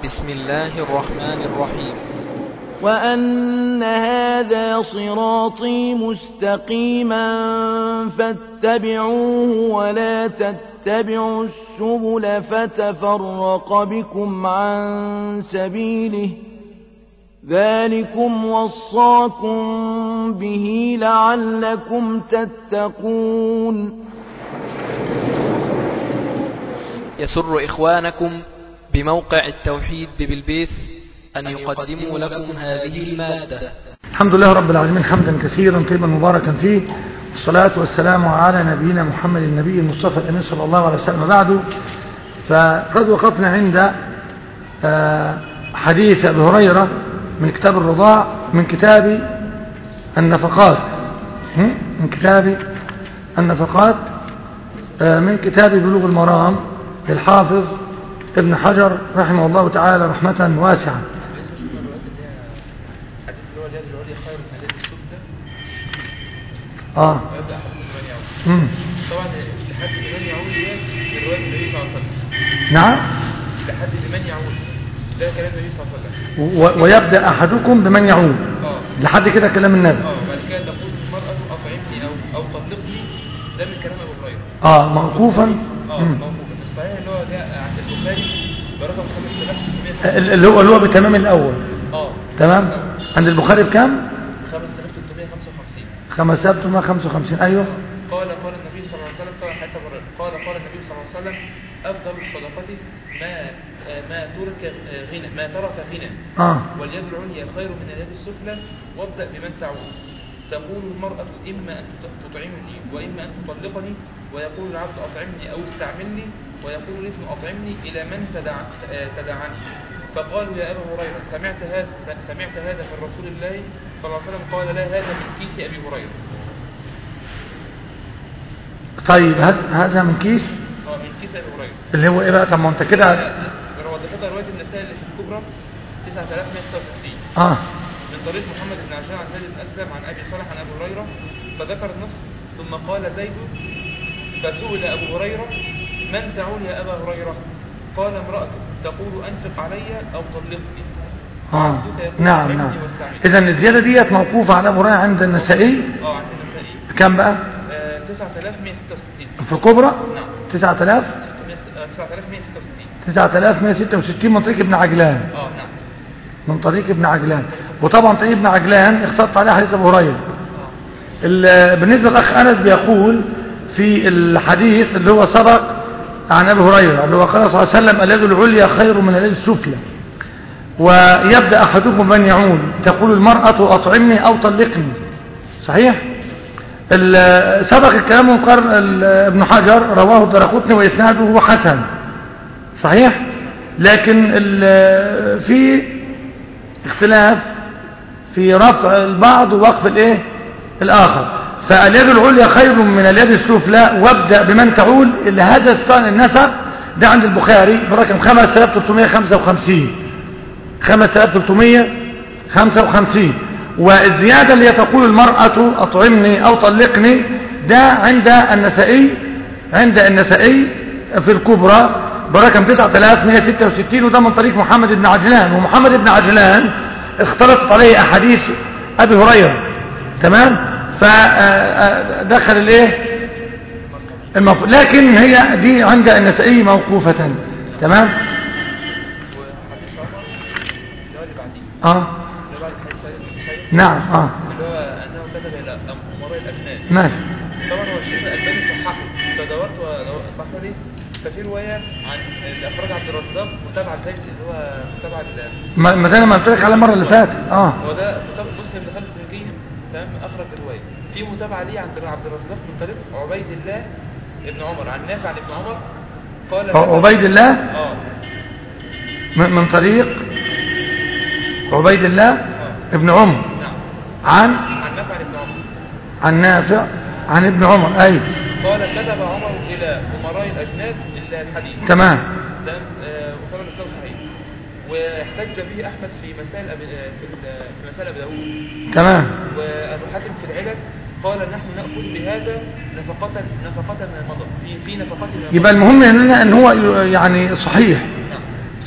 بسم الله الرحمن الرحيم وأن هذا صراطي مستقيما فاتبعوه ولا تتبعوا السبل فتفرق بكم عن سبيله ذلكم وصاكم به لعلكم تتقون يسر إخوانكم بموقع التوحيد ببلبيس أن يقدموا لكم هذه المادة الحمد لله رب العالمين حمدا كثيرا طيبا مباركا فيه والصلاة والسلام على نبينا محمد النبي المصطفى الأمين صلى الله عليه وسلم بعده فقد وقفنا عند حديث أبي هريرة من كتاب الرضاع من كتاب النفقات من كتاب النفقات من كتاب بلوغ المرام للحافظ ابن حجر رحمه الله تعالى رحمة واسعة اه امم طبعا لحد لمن يعود ديت روايه النبي صلى الله عليه وسلم نعم لحد لمن يعود ده كلام النبي صلى الله عليه وسلم و- ويبدأ أحدكم بمن يعود اه لحد كده كلام النبي اه بعد كده تقول المرأة أطعمني أو أو طلقني ده من كلام أبو هريرة اه موقوفا اه مم. موقوف الصحيح اللي هو جاء عند البخاري برقم 5600 ال- اللي هو اللي هو بتمام الأول اه تمام عند البخاري بكام 5355 5355 أيوه قال قال النبي صلى الله عليه وسلم طبعا حتى مرة قال قال النبي صلى الله عليه وسلم أفضل الصدقة ما آه، ما ترك آه، غنى ما ترك غنى اه واليد العليا خير من اليد السفلى وابدأ بمن تعود تقول المرأة إما أن تطعمني وإما أن تطلقني ويقول العبد أطعمني أو استعملني ويقول الابن أطعمني إلى من تدع آه، تدعني فقالوا يا أبا هريرة سمعت هذا سمعت هذا من رسول الله صلى الله عليه وسلم قال لا هذا من كيس أبي هريرة طيب هذا هذا من كيس اه من كيس أبي هريرة اللي هو ايه بقى طب ما انت كده رواتبها رواية النساء اللي في الكبرى 9166 اه من طريق محمد بن عجلان عن زيد بن أسلم عن أبي صالح عن أبي هريرة فذكر النص ثم قال زيد فسئل أبو هريرة من تعول يا أبا هريرة قال امرأة تقول أنفق علي أو طلقني اه وعبدك يقول نعم أطعمني نعم واستعملني. اذا الزيادة ديت موقوفة على أبو هريرة عند النسائي اه عند النسائي كم بقى آه 9166 في الكبرى نعم 9000 600 آه، 9166 9166 من طريق ابن عجلان اه نعم من طريق ابن عجلان وطبعا طريق ابن عجلان اختلط عليه حديث ابو هريره اه ال- بالنسبه للاخ انس بيقول في الحديث اللي هو سبق عن ابي هريره اللي هو قال صلى الله عليه وسلم اليد العليا خير من اليد السفلى ويبدا احدكم من يعود تقول المراه اطعمني او طلقني صحيح ال- سبق الكلام وقال ال- ابن حجر رواه الدرقطني واسناده حسن صحيح لكن ال- في اختلاف في رفع البعض ووقف الايه الاخر فاليد العليا خير من اليد السفلى وابدا بمن تعول اللي هذا الصان النسق ده عند البخاري برقم 5355 5355 والزياده اللي هي تقول المراه اطعمني او طلقني ده عند النسائي عند النسائي في الكبرى برقم 9166 وده من طريق محمد بن عجلان ومحمد بن عجلان اختلطت عليه احاديث ابي هريره تمام فدخل الايه الموقوف لكن هي دي عند النسائي موقوفه تمام وحديث عمر اللي هو اللي بعديه اه اللي هو بعد حديث سعيد بن مسيب نعم اه اللي هو أنه كتب إلى أمراء الأجناد ماشي طبعا هو الشيخ الألباني صححه فدورت صححه ليه ففي رواية عن الأخراج عبد الرزاق متابعة زي اللي هو متابعة ال- ما ما ده انا ما قلت لك على المره اللي فاتت اه هو ده متابعة مسلم بن خالد الزنجي تمام أخرج الرواية في متابعة ليه عند عبد الرزاق من طريق عبيد الله ابن عمر عن نافع عن ابن عمر قال ع- عبيد الله اه من من طريق عبيد الله اه ابن عمر نعم عن عن نافع عن ابن عمر عن نافع عن ابن عمر اي قال كتب عمر إلى أمراء الأجناد إلا الحديث تمام تمام آه، وطبعا الإسلام صحيح واحتج به أحمد في مسائل أبي آه، في ال- في مسائل أبي داوود تمام وأبو حاتم في العلل قال نحن نأخذ بهذا نفقة نفقة ما مضى في في نفقة ما مضى يبقى المهم هنا ان هو ي- يعني صحيح نعم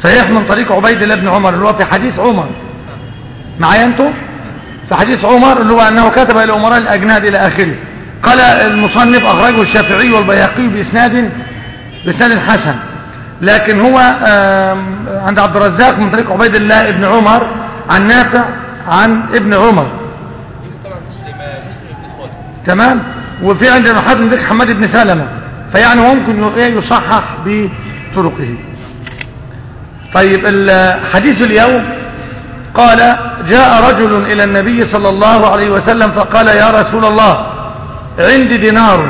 صحيح من طريق عبيد الله بن عمر اللي هو في حديث عمر معايا انتم في حديث عمر اللي هو أنه كتب إلى أمراء الأجناد إلى آخره قال المصنف أخرجه الشافعي والبيهقي بإسناد بإسناد حسن لكن هو آم، عند عبد الرزاق من طريق عبيد الله بن عمر عن نافع عن ابن عمر دي طبعا مسلم مسلم بن خالد تمام وفي عند ابن حاتم ذكر حماد بن سلمة فيعني ممكن ي- إيه يصحح بطرقه طيب ال- حديث اليوم قال جاء رجل إلى النبي صلى الله عليه وسلم فقال يا رسول الله عندي دينار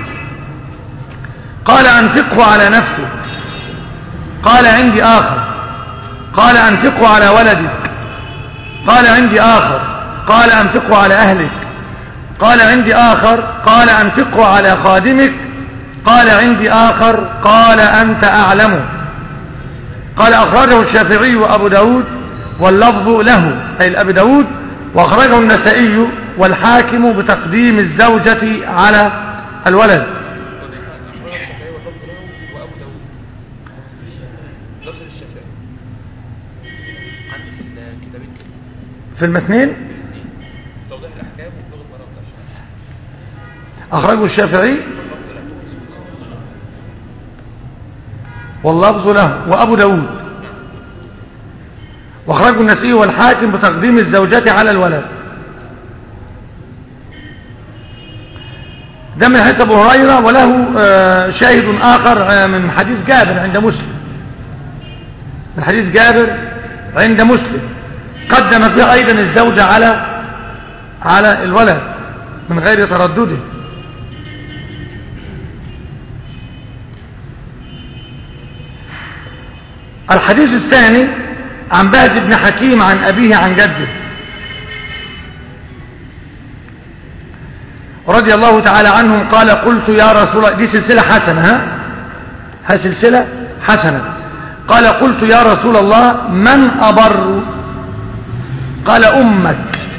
قال أنفقه على نفسك قال عندي آخر قال أنفقه على ولدك قال عندي آخر قال أنفقه على أهلك قال عندي آخر قال أنفقه على خادمك قال عندي آخر قال أنت أعلم قال أخرجه الشافعي وأبو داود واللفظ له أي الأبي داود وأخرجه النسائي والحاكم بتقديم الزوجة على الولد أخرج الشافعي واللفظ له وأبو داود لفظ الشافعي عندي في الكتابين كده في المثنين توضيح الأحكام وبلغة المرام ده عشان أخرجه الشافعي واللفظ له واللفظ له وأبو داود واخرجه النسائي والحاكم بتقديم الزوجة على الولد ده من حديث ابو هريره وله آه، شاهد اخر آه، من حديث جابر عند مسلم من حديث جابر عند مسلم قدم فيه ايضا الزوجة على على الولد من غير تردده الحديث الثاني عن بهز بن حكيم عن أبيه عن جده رضي الله تعالى عنهم قال قلت يا رسول الله دي سلسلة حسنة ها ها سلسلة حسنة قال قلت يا رسول الله من أبر قال أمك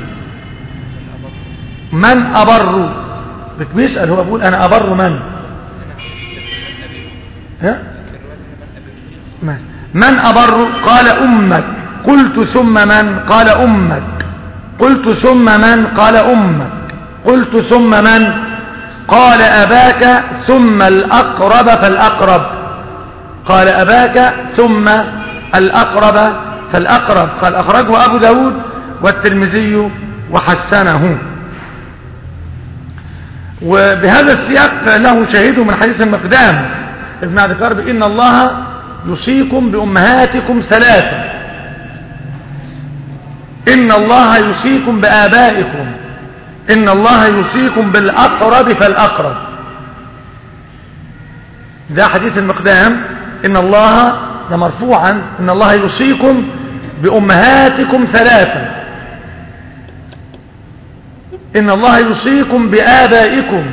من أبر بك بيسأل هو بيقول أنا أبر من ها من من أبر قال أمك قلت ثم من قال أمك قلت ثم من قال أمك قلت ثم من قال أباك ثم الأقرب فالأقرب قال أباك ثم الأقرب فالأقرب قال أخرجه أبو داود والترمذي وحسنه وبهذا السياق له شهيد من حديث المقدام ابن عبد الكرب إن الله يوصيكم بأمهاتكم ثلاثة إن الله يوصيكم بآبائكم إن الله يوصيكم بالأقرب فالأقرب ده حديث المقدام إن الله ده مرفوعا إن الله يوصيكم بأمهاتكم ثلاثة إن الله يوصيكم بآبائكم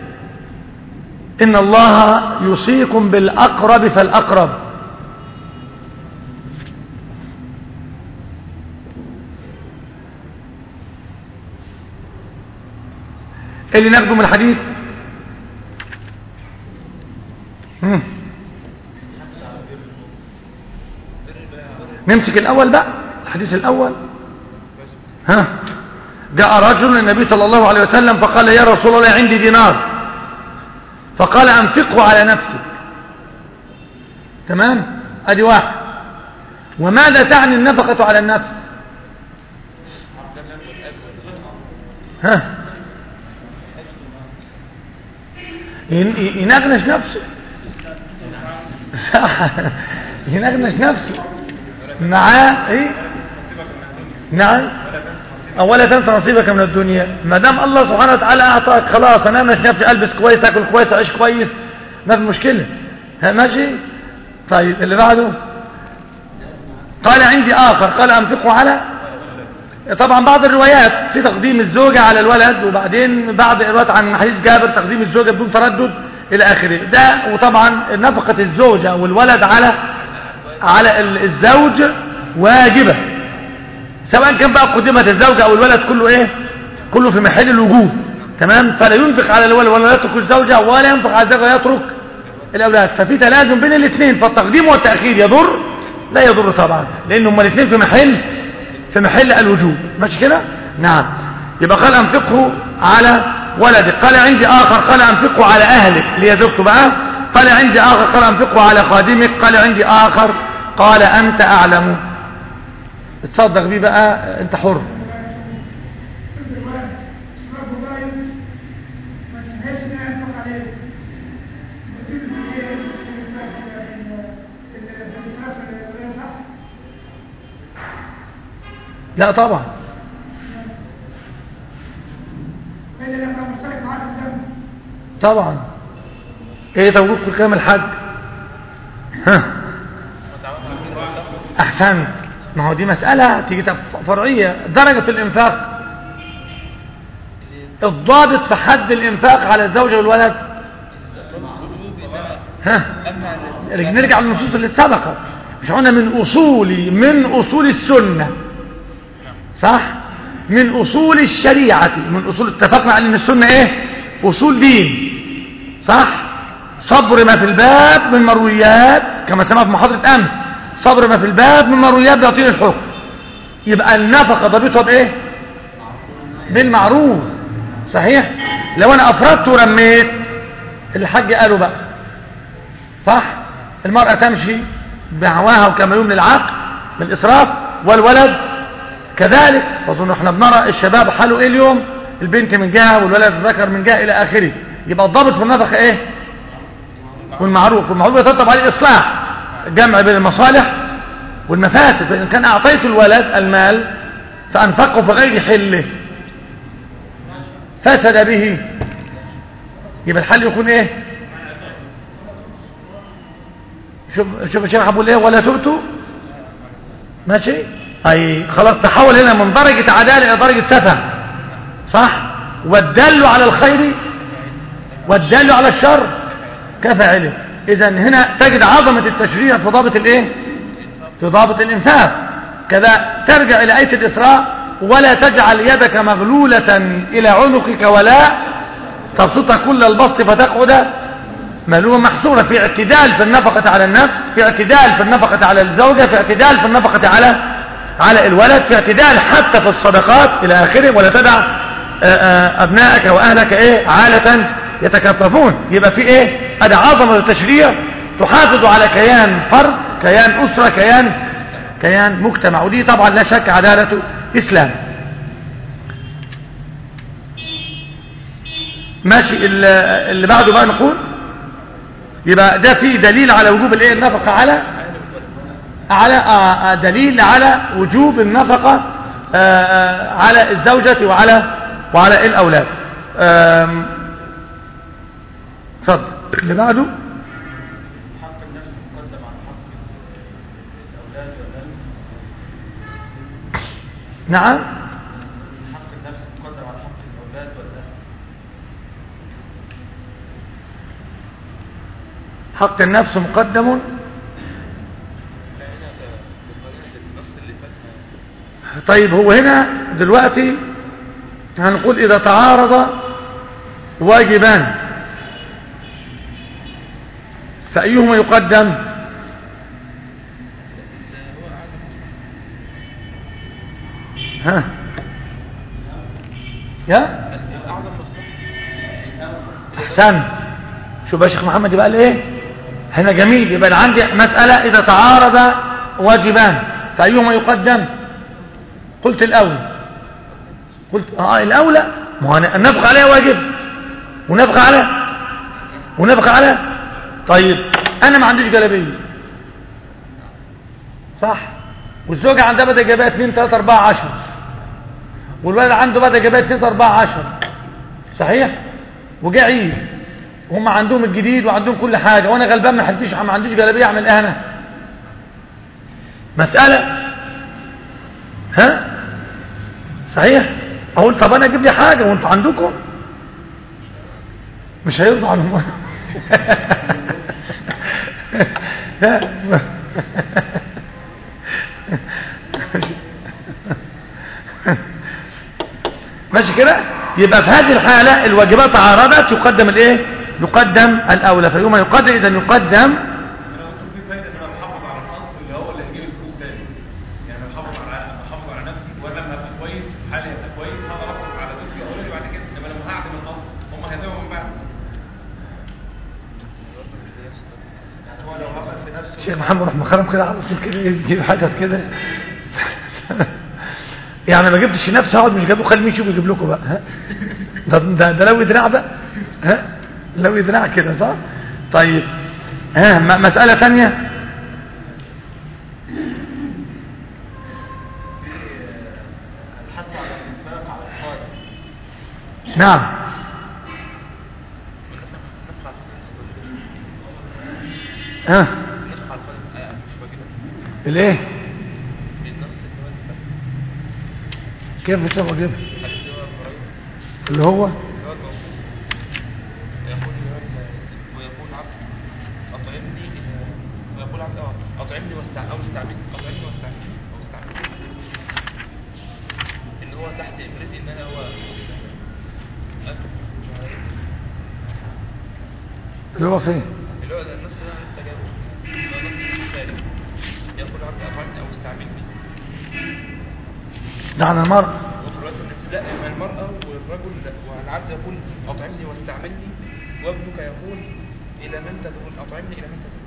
إن الله يوصيكم بالأقرب فالأقرب اللي ناخده من الحديث مم. نمسك الأول بقى الحديث الأول ها جاء رجل للنبي صلى الله عليه وسلم فقال يا رسول الله عندي دينار فقال أنفقه على نفسك تمام ادي واحد وماذا تعني النفقة على النفس ها ين- ينغنش نفسه ينغنش نفسه معاه ايه نعم اولا تنسى نصيبك من الدنيا ما دام الله سبحانه وتعالى اعطاك خلاص انا مش نفسي البس كويس اكل كويس اعيش كويس ما في مشكله ها ماشي طيب اللي بعده قال عندي اخر قال انفقه على طبعا بعض الروايات في تقديم الزوجة على الولد وبعدين بعض الروايات عن حديث جابر تقديم الزوجة بدون تردد إلى آخره ده وطبعا نفقة الزوجة والولد على على ال- الزوج واجبة سواء كان بقى قدمت الزوجة أو الولد كله إيه كله في محل الوجود تمام فلا ينفق على الولد ولا يترك الزوجة ولا ينفق على الزوجة ويترك الأولاد ففي تلازم بين الاثنين فالتقديم والتأخير يضر لا يضر طبعا لان هما الاثنين في محل في محل الوجوب ماشي كده نعم يبقى قال انفقه على ولدك قال عندي اخر قال انفقه على اهلك اللي هي زوجته بقى قال عندي اخر قال انفقه على خادمك قال عندي اخر قال انت اعلم تصدق بيه بقى انت حر لا طبعا طبعا ايه توجيهك في كلام الحج ها احسنت ما هو دي مسألة تيجي تف- فرعية درجة الانفاق الضابط في حد الانفاق على الزوجة والولد ها نرجع للنصوص اللي سبقت مش قلنا من اصول من اصول السنة صح من اصول الشريعة من اصول اتفقنا على ان السنة ايه اصول دين صح صبر ما في الباب من مرويات كما سمعت في محاضرة امس صبر ما في الباب من مرويات بيعطيني الحكم يبقى النفقة ضابطها بايه بالمعروف صحيح لو انا افردت ورميت الحاج قالوا بقى صح المرأة تمشي بعواها وكما يوم للعقل بالإسراف والولد كذلك أظن احنا بنرى الشباب حاله ايه اليوم البنت من جهة والولد الذكر من جهة إلى آخره يبقى الضابط في النفقة ايه والمعروف والمعروف يتطلب عليه الإصلاح الجمع بين المصالح والمفاسد فإن كان أعطيت الولد المال فأنفقه في غير حله فسد به يبقى الحل يكون ايه شوف شوف الشيخ ابو ايه ولا تؤتوا ماشي اي خلاص تحول هنا من درجة عدالة الى درجة سفه صح والدل على الخير والدل على الشر كفاعله اذا هنا تجد عظمة التشريع في ضابط الايه في ضابط الانفاق كذا ترجع الى ايه الاسراء ولا تجعل يدك مغلولة الى عنقك ولا تبسطها كل البسط فتقعد ملومة محصورة في اعتدال في النفقة على النفس في اعتدال في النفقة على الزوجة في اعتدال في النفقة على على الولد في اعتدال حتى في الصدقات إلى آخره ولا تدع آآ آآ أبنائك وأهلك إيه عالة يتكففون يبقى في إيه هذا عظمة التشريع تحافظ على كيان فرد كيان أسرة كيان كيان مجتمع ودي طبعا لا شك عدالة إسلام ماشي اللي بعده بقى نقول يبقى ده فيه دليل على وجوب الايه النفقه على على آه دليل على وجوب النفقه آه على الزوجه وعلى وعلى الاولاد اتفضل اللي بعده حق النفس مقدم على حق الاولاد والاهل نعم حق النفس مقدم على حق الاولاد والاهل حق النفس مقدم طيب هو هنا دلوقتي هنقول إذا تعارض واجبان فأيهما يقدم ها يا احسن شوف يا شيخ محمد يبقى ايه هنا جميل يبقى أنا عندي مسألة إذا تعارض واجبان فأيهما يقدم قلت الأولى قلت آه الأولى ما هو النفق عليه واجب ونفق على ونفق على طيب أنا ما عنديش جلابية صح والزوجة عندها بدأ جابها 2 3 4 10 والولد عنده بدأ جابها 2 4 10 صحيح وجاء عيد وهم عندهم الجديد وعندهم كل حاجة وانا غلبان ما حديش ما عنديش جلابيه اعمل ايه انا مسألة ها صحيح اقول طب انا اجيب لي حاجة وانتوا عندكم مش هيرضوا عنهم ماشي كده يبقى في هذه الحالة الواجبات تعارضت يقدم الايه يقدم الاولى فيوم يقدم اذا يقدم في فايده ان انا محافظ على الاصل اللي هو اللي هيجيب حالي يبقى كويس هقدر اخرج على زوجتي واولادي بعد كده انما لما هعدم الاصل هم هيتابعوا من بعد يعني هو لو هبل في نفسه شيخ محمد رحمه خرم كده على طول كده يجيب حاجات كده يعني ما جبتش نفسي هقعد مش جابه خلي مين يشوف يجيب لكم بقى ها ده ده, ده لو دراع بقى ها لو دراع كده صح طيب ها م- مسألة ثانية الحث على الانفاق على القادر نعم ها نفع القلب آه، مش واجبة الايه بالنص اللي هو الفسد كيف بتسوى كده الحديث اللي هو ابراهيم اللي هو اللي هو الموجود ويقول الرجل ويقول عبد اطعمني ويقول عبد اه اطعمني واستع او استعملني اطعمني واستعملني او استعملني ان هو تحت امرتي ان انا هو اكل اللي هو فين اللي هو ده النص ده انا لسه جايبه اللي هو نص البخاري يقول عبد اطعمني او استعملني ده عن المرء وفي رواية الناس لا مع المرأة والرجل والعبد يقول أطعمني واستعملني وابنك يقول إلى من تدعون أطعمني إلى من تدعون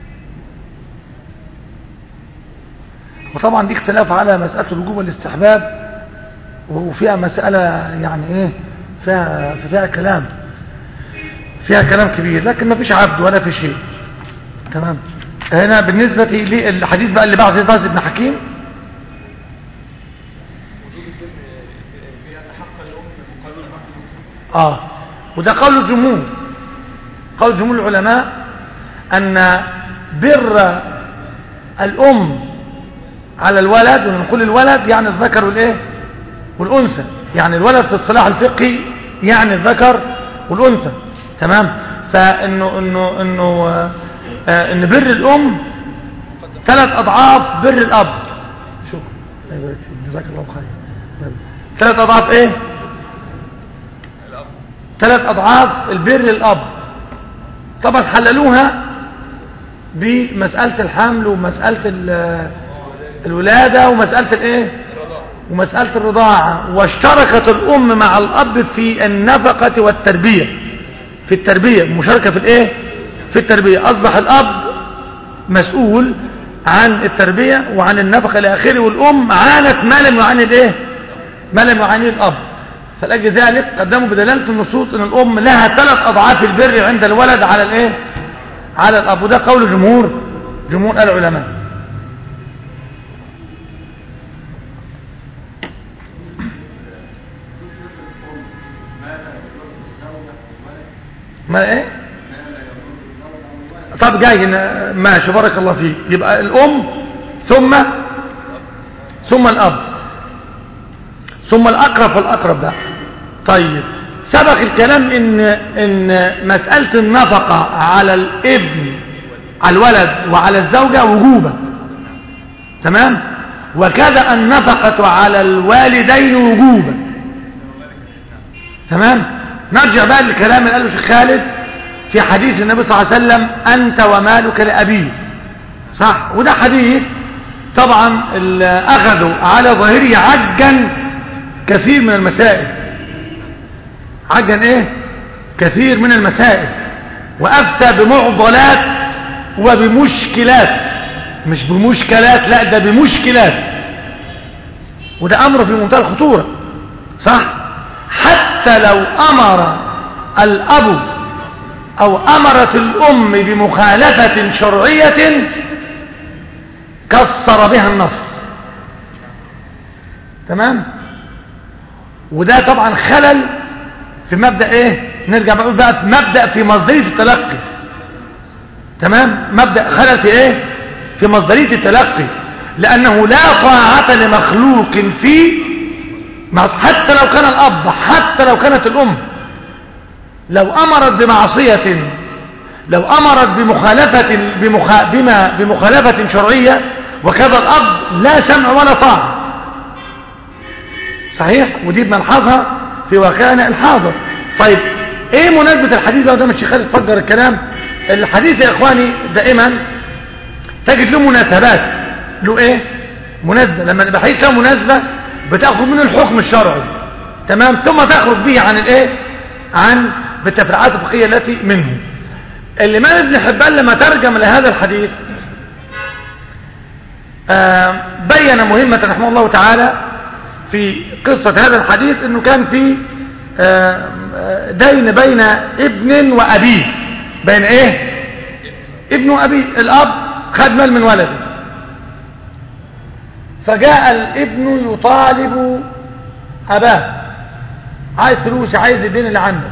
وطبعا دي اختلاف على مسألة الوجوب والاستحباب وفيها مسألة يعني ايه فيها فيها كلام فيها كلام كبير لكن ما فيش عبد ولا في شيء تمام هنا بالنسبة للحديث بقى اللي بعد باز ابن حكيم وجوب البر بأن حق الأم مقابل المخلوق اه وده قول الجمهور قول جمهور العلماء أن بر الأم على الولد ونقول الولد يعني الذكر والإيه والأنثى يعني الولد في الصلاح الفقهي يعني الذكر والأنثى تمام فإنه إنه إنه آه، آه، إن بر الأم ثلاث أضعاف بر الأب شكرا الله يبارك فيك. جزاك الله خير ثلاث أضعاف إيه الأب ثلاث أضعاف البر الأب طبعا حللوها بمسألة الحمل ومسألة ال- الولادة ومسألة الايه الرضاعة ومسألة الرضاعة واشتركت الأم مع الأب في النفقة والتربية في التربية مشاركة في الايه في التربية أصبح الأب مسؤول عن التربية وعن النفقة إلى آخره والأم عانت ما لم يعاني الايه ما لم يعانيه الأب فلأجل ذلك قدموا بدلالة النصوص أن الأم لها ثلاث أضعاف البر عند الولد على الايه على الأب وده قول جمهور جمهور العلماء ما ايه طب جاي هنا ماشي بارك الله فيك يبقى الام ثم ثم الاب ثم الاقرب فالاقرب ده طيب سبق الكلام ان ان مساله النفقه على الابن على الولد وعلى الزوجه وجوبا تمام وكذا النفقه على الوالدين وجوبا تمام نرجع بقى للكلام اللي قاله الشيخ خالد في حديث النبي صلى الله عليه وسلم أنت ومالك لأبيه صح وده حديث طبعا اللي أخذوا على ظاهره عجا كثير من المسائل عجا ايه كثير من المسائل وأفتى بمعضلات وبمشكلات مش بمشكلات لا ده بمشكلات وده أمر في منتهى الخطورة صح حتى لو أمر الأب أو أمرت الأم بمخالفة شرعية كسر بها النص تمام وده طبعا خلل في مبدأ ايه نرجع بقول بقى في مبدأ في مصدرية التلقي تمام مبدأ خلل في ايه في مصدرية التلقي لأنه لا طاعة لمخلوق فيه حتى لو كان الأب حتى لو كانت الأم لو أمرت بمعصية لو أمرت بمخالفة بمخ... بما بمخالفة شرعية وكذا الأب لا سمع ولا طاعة صحيح ودي بنلحظها في واقعنا الحاضر طيب ايه مناسبة الحديث ده مش خالد تفجر الكلام الحديث يا اخواني دائما تجد له مناسبات له ايه مناسبة لما يبقى حديث له مناسبة بتاخذ منه الحكم الشرعي تمام ثم تخرج به عن الايه عن بالتفريعات الفقهيه التي منه الامام ابن حبان لما ترجم لهذا الحديث آه بين مهمة رحمه الله تعالى في قصة هذا الحديث انه كان في آه دين بين ابن وابيه بين ايه ابن وابيه الاب خد مال من ولده فجاء الابن يطالب اباه عايز فلوس عايز الدين اللي عنده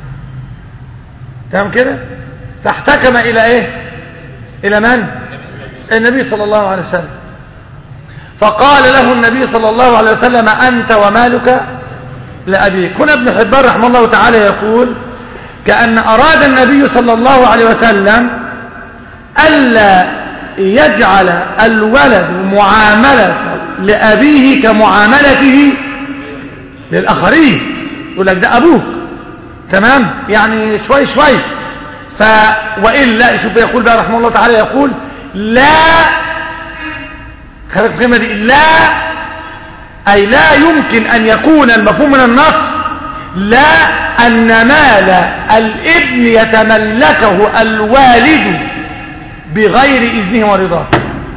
تمام كده فاحتكم الى ايه الى من النبي صلى الله عليه وسلم فقال له النبي صلى الله عليه وسلم أنت ومالك لأبيك هنا ابن حبان رحمه الله تعالى يقول كأن أراد النبي صلى الله عليه وسلم ألا يجعل الولد معاملة لأبيه كمعاملته للآخرين يقول لك ده أبوك تمام يعني شوي شوي ف وإلا شوف يقول بقى رحمه الله تعالى يقول لا خلق القيمة دي لا أي لا يمكن أن يكون المفهوم من النص لا أن مال الابن يتملكه الوالد بغير إذنه ورضاه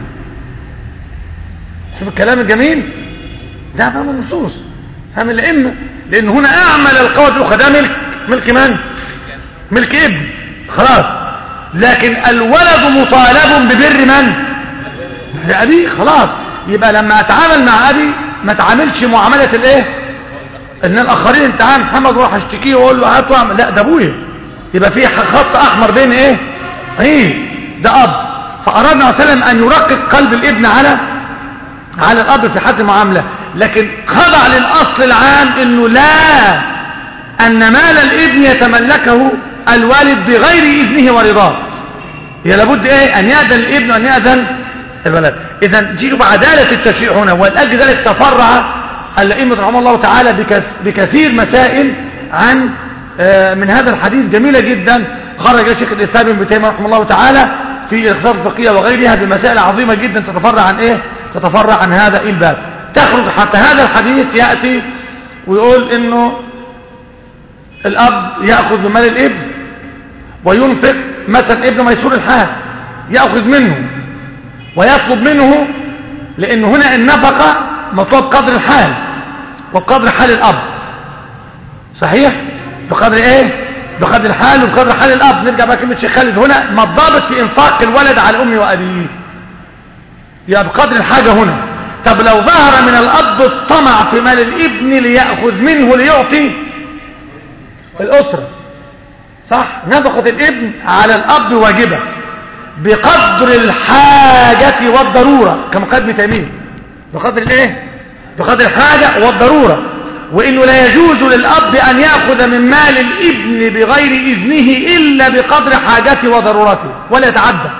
شوف الكلام الجميل ده فهم النصوص فهم الأئمة لأن هنا أعمل القوة الأخرى ده ملك ملك من؟ ملك ابن خلاص لكن الولد مطالب ببر من؟ لأبيه خلاص يبقى لما أتعامل مع أبي ما تعاملش معاملة الإيه؟ إن الآخرين أنت عام محمد روح اشتكيه وأقول له هات واعمل لا ده أبويا يبقى في خط أحمر بين إيه؟ إيه؟ ده أب فأرادنا عليه وسلم أن يرقق قلب الابن على على الأب في حد المعاملة لكن خضع للأصل العام إنه لا أن مال الابن يتملكه الوالد بغير إذنه ورضاه هي لابد إيه أن يأذن الابن وأن يأذن الولد إذا جيلوا بعدالة التشريع هنا ولأجل ذلك تفرع الأئمة رحمه الله تعالى بكثير مسائل عن من هذا الحديث جميلة جدا خرج شيخ الإسلام ابن تيمية رحمه الله تعالى في الاقتصاد الفقهية وغيرها بمسائل عظيمة جدا تتفرع عن إيه تتفرع عن هذا الباب تخرج حتى هذا الحديث يأتي ويقول إنه الأب يأخذ من مال الابن وينفق مثلا ابن ميسور الحال يأخذ منه ويطلب منه لأن هنا النفقة مطلوب قدر الحال وقدر حال الأب صحيح بقدر ايه بقدر الحال وبقدر حال الأب نرجع بقى كلمة شيخ خالد هنا ما الضابط في إنفاق الولد على أمه وأبيه يبقى بقدر الحاجة هنا طب لو ظهر من الأب الطمع في مال الابن ليأخذ منه ليعطي الأسرة صح نفقة الابن على الأب واجبة بقدر الحاجة والضرورة كما قال ابن تيمية بقدر الايه بقدر الحاجة والضرورة وانه لا يجوز للاب ان يأخذ من مال الابن بغير اذنه الا بقدر حاجته وضرورته ولا يتعدى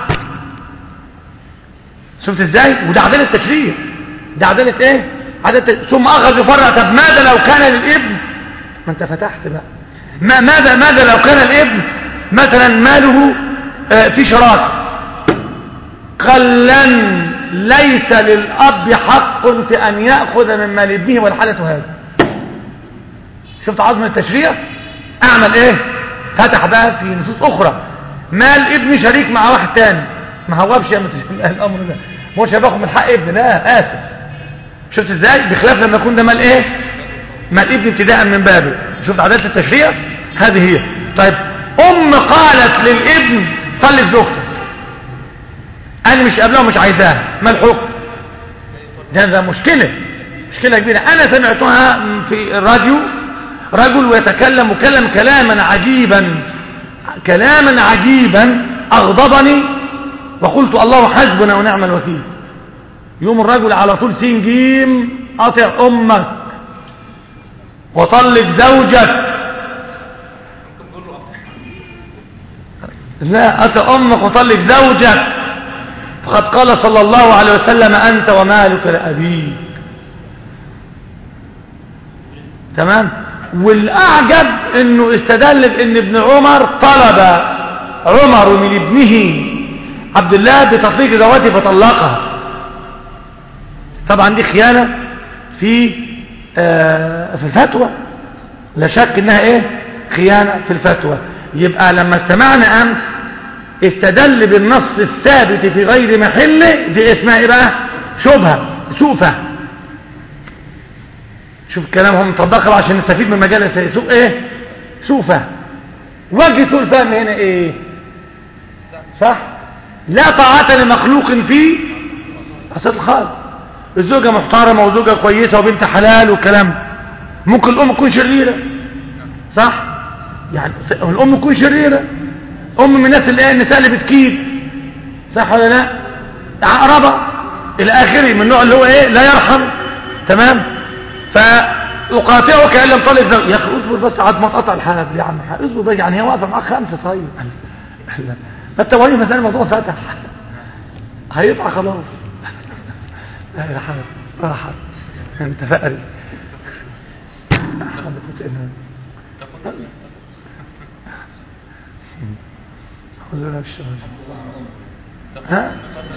شفت ازاي وده عدالة تشريع ده عدالة ايه عدالة ثم اخذ يفرع طب ماذا لو كان للابن ما انت فتحت بقى ما ماذا ماذا لو كان الابن مثلا ماله آه في شراكه قال لن ليس للأب حق في أن يأخذ من مال ابنه والحالة هذا شفت عظم التشريع أعمل إيه فتح بقى في نصوص أخرى مال ابني شريك مع واحد تاني ما هوابش يا الأمر ده مش باخد من حق ابني لا آسف شفت إزاي بخلاف لما يكون ده مال إيه مال ابني ابتداء من بابه شفت عادات التشريع هذه هي طيب أم قالت للابن طلق زوجتك انا مش قابلها ومش عايزاها ما الحكم ده ده مشكلة مشكلة كبيرة انا سمعتها في الراديو رجل يتكلم وكلم كلاما عجيبا كلاما عجيبا اغضبني وقلت الله حسبنا ونعم الوكيل يوم الرجل على طول سين جيم قاطع امك وطلق زوجك لا قاطع امك وطلق زوجك فقد قال صلى الله عليه وسلم أنت ومالك لأبيك تمام والأعجب أنه استدل بأن ابن عمر طلب عمر من ابنه عبد الله بتطليق زوجته فطلقها طبعا دي خيانة في آه، في الفتوى لا شك انها ايه خيانة في الفتوى يبقى لما استمعنا امس استدل بالنص الثابت في غير محله دي اسمها ايه بقى شبهة سوء فهم شوف كلامهم مطبقه بقى عشان نستفيد من المجال السيء سوء ايه سوء فهم وجه سوء الفهم هنا ايه صح لا طاعة لمخلوق في أسد الخالق الزوجة محترمة وزوجة كويسة وبنت حلال والكلام ممكن الأم تكون شريرة صح يعني الأم تكون شريرة أم من الناس اللي ايه النساء اللي بتكيد صح ولا لا عقربة إلى آخره من النوع اللي هو ايه لا يرحم تمام فأقاطعك إن لم طلب زوج يا أخي اصبر بس عاد ما تقطع الحلب يا عم اصبر بس يعني هي واقفة معاك خمسة طيب ما انت وهي مثلا الموضوع فتح هيطلع خلاص لا يا حبيبي راحت انت فقري أعوذ بالله من الشيطان الرجيم. ها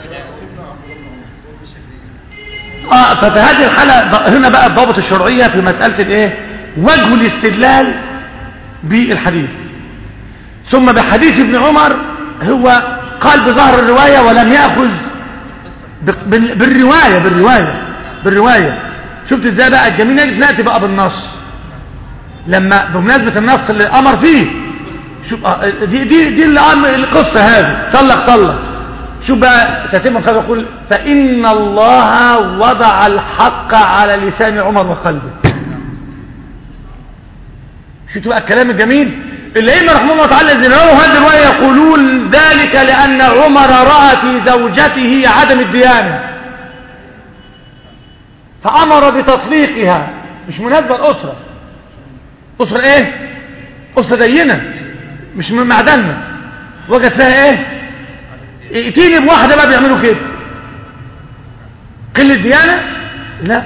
اه ففي هذه الحالة هنا بقى الضابط الشرعية في مسألة الايه وجه الاستدلال بالحديث ثم بحديث ابن عمر هو قال بظهر الرواية ولم يأخذ ب- بال- بالرواية بالرواية بالرواية شفت ازاي بقى الجميل نأتي بقى بالنص لما بمناسبة النص اللي أمر فيه شوف آه، دي دي دي اللي أمر القصة هذه طلق طلق شوف بقى تتم الخبر يقول فإن الله وضع الحق على لسان عمر وقلبه شوف بقى الكلام الجميل الأئمة رحمه الله تعالى الذين رووا هذه الرواية يقولون ذلك لأن عمر رأى في زوجته عدم الديانة فأمر بتطليقها مش مناسبة الأسرة أسرة إيه؟ أسرة دينة مش من معدننا وجد فيها إيه؟ ائتيني بواحدة بقى بيعملوا كده قلة ديانة؟ لا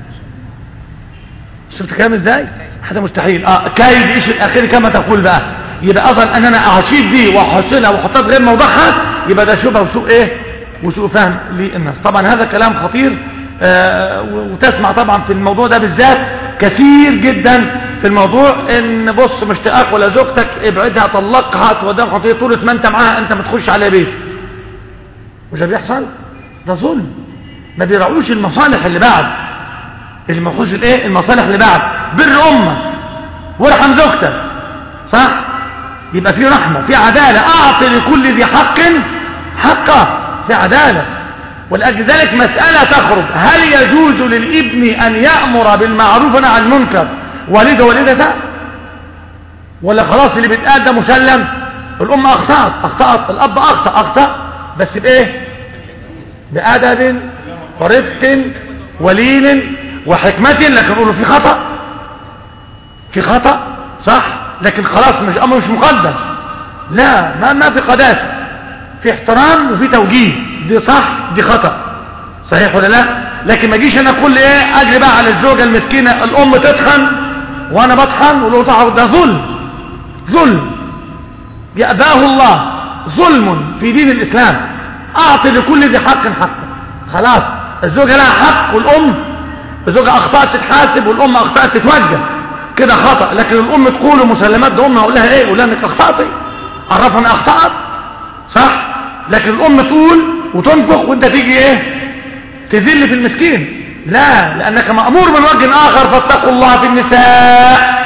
شفت كلام ازاي؟ هذا مستحيل اه كايد ايش الاخير كما تقول بقى يبقى اصلا ان انا اعشيد دي واحصلها واحطها في غير موضعها يبقى ده شبهه وسوء ايه وسوء فهم للناس طبعا هذا كلام خطير آه وتسمع طبعا في الموضوع ده بالذات كثير جدا في الموضوع ان بص مش تقاك ولا زوجتك ابعدها طلقها توديها خطير طول ما انت معاها انت ما تخش على بيت مش ده بيحصل ده ظلم ما بيراعوش المصالح اللي بعد المخوش الايه المصالح اللي بعد بر امك وارحم زوجتك صح يبقى في رحمه في عداله اعطي لكل ذي حق حقه في عداله ولاجل ذلك مساله تخرج هل يجوز للابن ان يامر بالمعروف ونهى عن المنكر والده والدته ولا خلاص اللي بيتقال ده مسلم الام اخطات اخطات الاب اخطا اخطا بس بايه بادب ورفق ولين وحكمة لكن نقول في خطأ في خطأ صح لكن خلاص مش أمر مش مقدس لا ما, ما في قداسة في احترام وفي توجيه دي صح دي خطأ صحيح ولا لا لكن ما جيش انا كل ايه اجري بقى على الزوجة المسكينة الام تطحن وانا بطحن ولو تعرف ده ظلم ظلم يأباه الله ظلم في دين الاسلام اعطي لكل ذي حق حقه خلاص الزوجة لها حق والام الزوجة اخطأت تتحاسب والام اخطأت تتوجه كده خطأ لكن الام تقول مسلمات ده امها اقول لها ايه اقول لها انك اخطأتي عرفها ان اخطأت صح لكن الام تقول وتنفق وانت تيجي ايه تذل في المسكين لا لانك مأمور من وجه اخر فاتقوا الله في النساء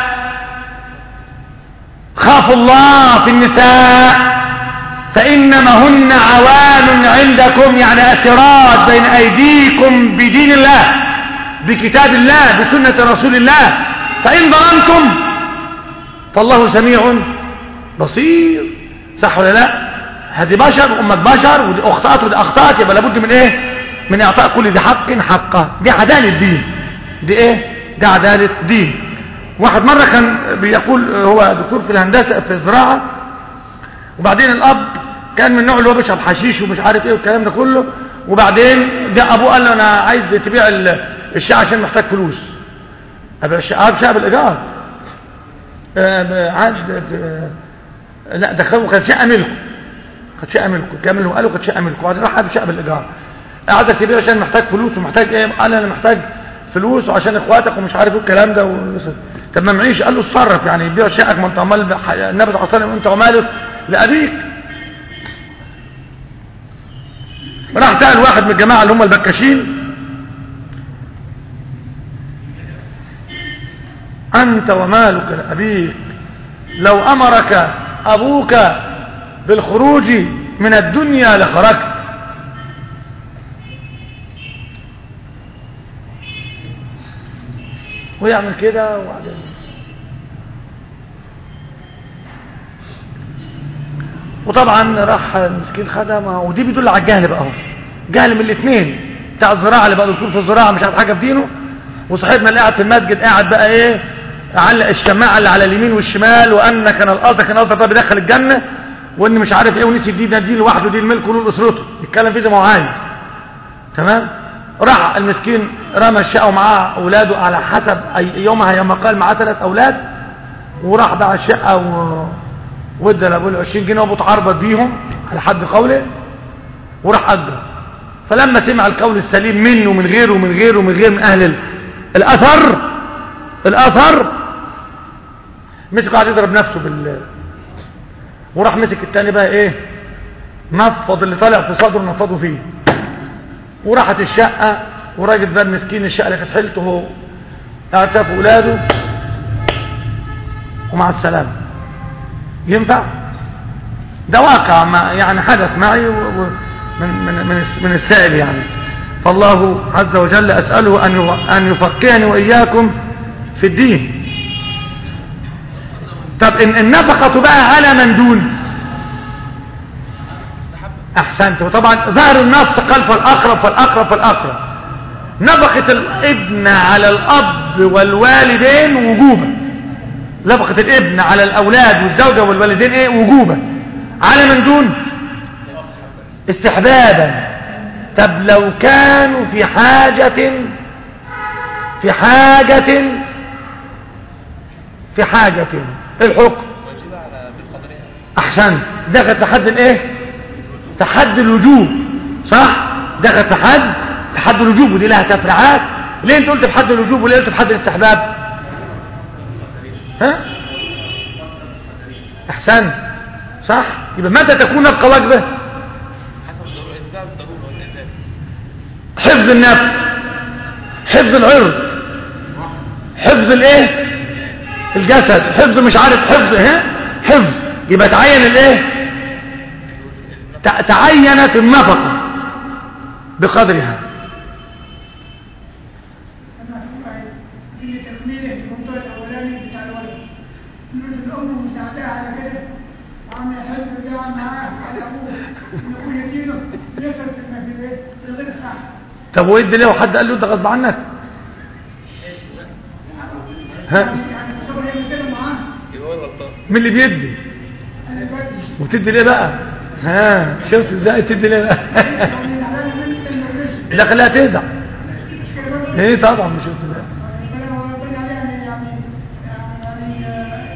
خافوا الله في النساء فإنما هن عوان عندكم يعني أسرات بين أيديكم بدين الله بكتاب الله بسنة رسول الله فإن ظلمتم فالله سميع بصير صح ولا لا هذه بشر وأمك بشر ودي أخطأت ودي أخطأت يبقى لابد من إيه من إعطاء كل ذي حق حقه دي عدالة دين دي إيه دي عدالة دين واحد مرة كان بيقول هو دكتور في الهندسة في الزراعة وبعدين الأب كان من النوع اللي هو بيشرب حشيش ومش عارف ايه والكلام ده كله وبعدين جاء ابوه قال له انا عايز تبيع الشقه عشان محتاج فلوس ابيع الشقه بشقه بالايجار آه عاد لا دخلوا كانت شقه ملكه كانت شقه ملكه كامل قالوا كانت شقه ملكه وبعدين راح بشقه بالايجار عايزك تبيع عشان محتاج فلوس ومحتاج ايه قال انا محتاج فلوس وعشان اخواتك ومش عارف ايه الكلام ده و... طب ما معيش قال له اتصرف يعني بيع شقك ما انت عمال بح- النبي صلى الله عليه وسلم انت ومالك لابيك راح سأل واحد من الجماعة اللي هم البكاشين أنت ومالك لأبيك لو أمرك أبوك بالخروج من الدنيا لخرجت ويعمل كده وبعدين وطبعا راح المسكين خدمه ودي بيدل على الجهل بقى اهو جهل من الاثنين بتاع الزراعه اللي بقى دكتور في الزراعه مش عارف حاجه في دينه وصاحبنا اللي قاعد في المسجد قاعد بقى ايه علق الشماعه اللي على اليمين والشمال وان كان القصد كان القصد ده بيدخل الجنه وان مش عارف ايه ونسي دي ده دي لوحده دي الملك له لاسرته يتكلم فيه زي ما هو عايز تمام راح المسكين رمى الشقه ومعاه اولاده على حسب أي يومها يوم قال معاه ثلاث اولاد وراح باع الشقه و... وادى لابوه ال 20 جنيه وابو اتعربط بيهم على حد قوله وراح اجر فلما سمع القول السليم منه ومن غيره ومن غيره ومن غير من اهل ال- الاثر الاثر مسك قاعد يضرب نفسه بال وراح مسك التاني بقى ايه نفض اللي طالع في صدره نفضه فيه وراحت الشقة وراجل بقى مسكين الشقة اللي كانت حيلته هو اعتاف اولاده ومع السلامة ينفع ده واقع ما يعني حدث معي و- و- من من من الس- من السائل يعني فالله عز وجل اساله ان يو- ان يفقهني واياكم في الدين طب ان النفقه بقى على من دون احسنت وطبعا ظهر النص قال فالاقرب فالاقرب فالاقرب نفقه الابن على الاب والوالدين وجوبا نفقه الابن على الاولاد والزوجه والوالدين ايه وجوبا على من دون استحبابا طب لو كانوا في حاجة في حاجة في حاجة الحكم واجب على بالقدرها احسنت دخل في حد الايه في حد الوجوب صح دخل في حد في حد الوجوب ودي لها تفريعات ليه انت قلت في حد الوجوب وليه قلت في حد الاستحباب ها احسنت صح يبقى متى تكون نبقى واجبه حسب الضروره استاذ الضروره والنزال حفظ النفس حفظ العرض حفظ الايه الجسد حفظ مش عارف حفظ ها حفظ يبقى تعين الايه تع- تعينت النفقه بقدرها في تكميله الموضوع الاولاني بتاع الولد نقول الام مساعدها على كده وعم يحب يقعد معاه على ابوه ان ابوه يدينه يصرف في البيت غير صح طب ويدي ليه وحد قال له انت غصب عنك ها يعني تصور يعمل كده معاه يبقى هو غلطان مين اللي بيدي انا بدري وتدي ليه بقى ها شفت ازاي تدي ليه بقى يعني زعلان منك انه الرزق لا خليها تزعل مش كده برضه ايه طبعا مش شفت ازاي ربنا ربنا عليه يعني يعني يعني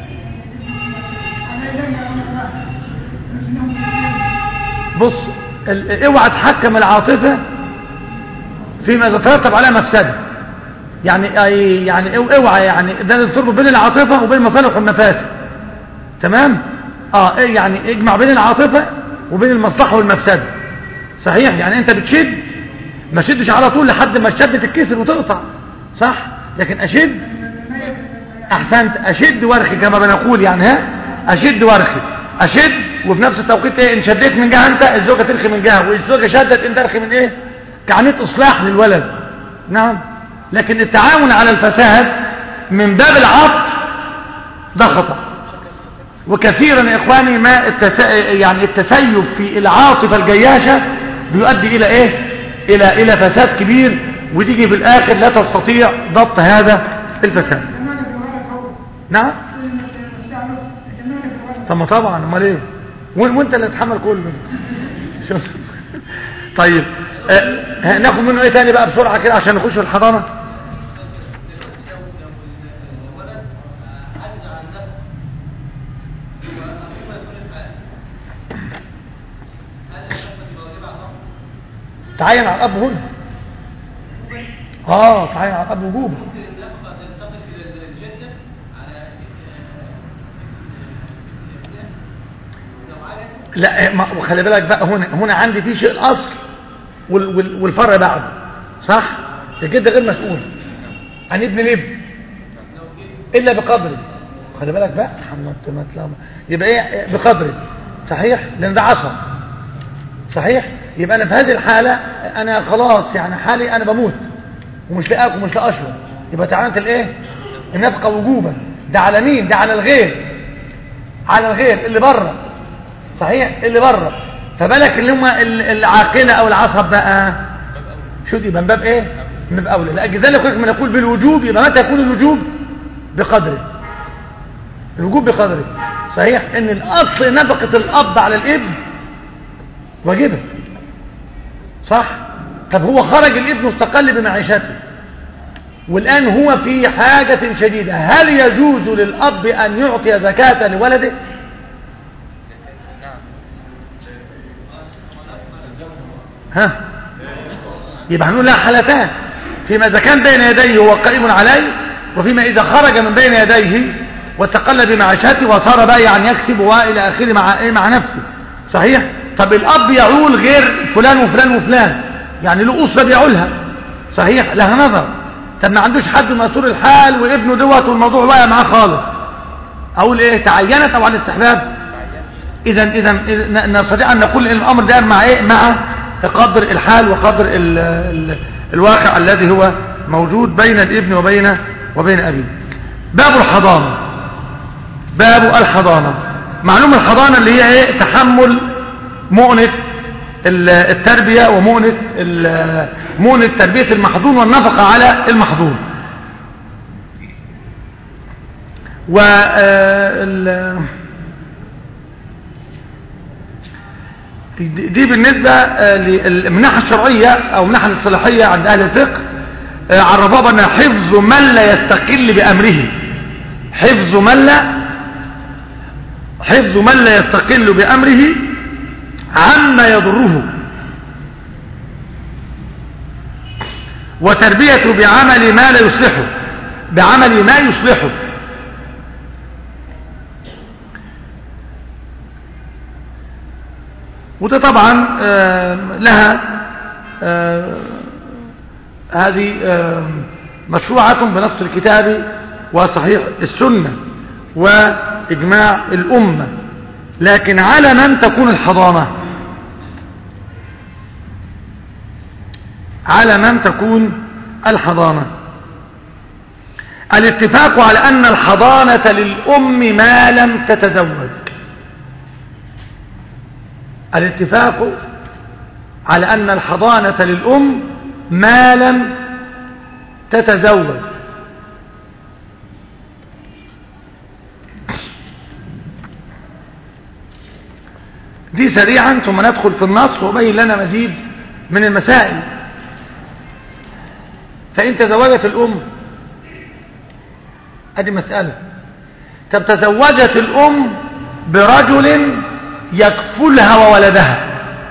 انا اذا انا مش انهم بص ال- اوعى تحكم العاطفة فيما يترتب عليها مفسدة يعني أي- يعني او- اوعى يعني ده تربط بين العاطفة وبين المصالح والمفاسد تمام اه إيه يعني اجمع بين العاطفة وبين المصلحة والمفسدة صحيح يعني انت بتشد ما شدش على طول لحد ما الشد تتكسر وتقطع صح لكن اشد احسنت اشد وارخي كما بنقول يعني ها اشد وارخي اشد وفي نفس التوقيت ايه ان شديت من جهه انت الزوجه ترخي من جهه والزوجه شدت انت ترخي من ايه كعنيه اصلاح للولد نعم لكن التعاون على الفساد من باب العطف ده خطأ وكثيرا يا اخواني ما التس... يعني التسيب في العاطفه الجياشه بيؤدي الى ايه الى الى فساد كبير وتيجي في الاخر لا تستطيع ضبط هذا الفساد كمان في الولد هو نعم كمان في الولد طب ما طبعا امال ايه وين- وانت اللي تتحمل كله شوف طيب آه ناخد منه ايه تاني بقى بسرعه كده عشان نخش في الحضانه تعين على الاب هنا اه صحيح على الاب وجوبا لا ما- وخلي بالك بقى هنا هنا عندي في شيء الاصل وال- وال- والفرع بعد صح الجد غير مسؤول عن ابن الابن الا بقدره خلي بالك بقى محمد ما تلام يبقى ايه بقدره صحيح لان ده عصب صحيح يبقى انا في هذه الحاله انا خلاص يعني حالي انا بموت ومش لاقي اكل ومش لاقي اشرب يبقى تعالى الايه النفقه وجوبا ده على مين ده على الغير على الغير اللي بره صحيح اللي بره فبالك اللي هم ال- العاقله او العصب بقى شو دي يبقى من باب ايه من باب اولى لاجل ذلك حكم نقول بالوجوب يبقى متى يكون الوجوب بقدره الوجوب بقدره صحيح ان الاصل نفقه الاب على الابن واجبه صح طب هو خرج الابن واستقل بمعيشته والآن هو في حاجة شديدة هل يجوز للأب أن يعطي زكاة لولده ها يبقى هنقول لها حالتان فيما إذا كان بين يديه هو قائم عليه وفيما إذا خرج من بين يديه واستقل بمعيشته وصار بقى يعني يكسب وإلى آخره مع إيه مع نفسه صحيح طب الأب يعول غير فلان وفلان وفلان يعني له أسرة بيعولها صحيح لها نظر طب ما عندوش حد مسؤول الحال وابنه دوت والموضوع واقع معاه خالص اقول ايه تعينت او على الاستحباب اذا اذا إذا نستطيع ان نقول إن الامر ده مع ايه مع قدر الحال وقدر ال ال الواقع الذي هو موجود بين الابن وبين وبين ابيه باب الحضانه باب الحضانه معلوم الحضانه اللي هي ايه تحمل مؤنه ال- التربيه ومؤنه ال- مؤنه تربيه المحظون والنفقه على المحظون و آه، ال- دي بالنسبة آه، للمناحة الشرعية أو المناحة الصلاحية عند أهل الفقه آه، عرفوها بأن حفظ من لا يستقل بأمره حفظ من لا حفظ من لا يستقل بأمره عما يضره وتربيته بعمل ما لا يصلحه بعمل ما يصلحه وده طبعا آه، لها آه، هذه آه، مشروعة بنص الكتاب وصحيح السنة وإجماع الأمة لكن على من تكون الحضانة على من تكون الحضانة الاتفاق على أن الحضانة للأم ما لم تتزوج الاتفاق على أن الحضانة للأم ما لم تتزوج دي سريعا ثم ندخل في النص وبين لنا مزيد من المسائل فإن تزوجت الأم هذه مسألة طب تزوجت الأم برجل يكفلها وولدها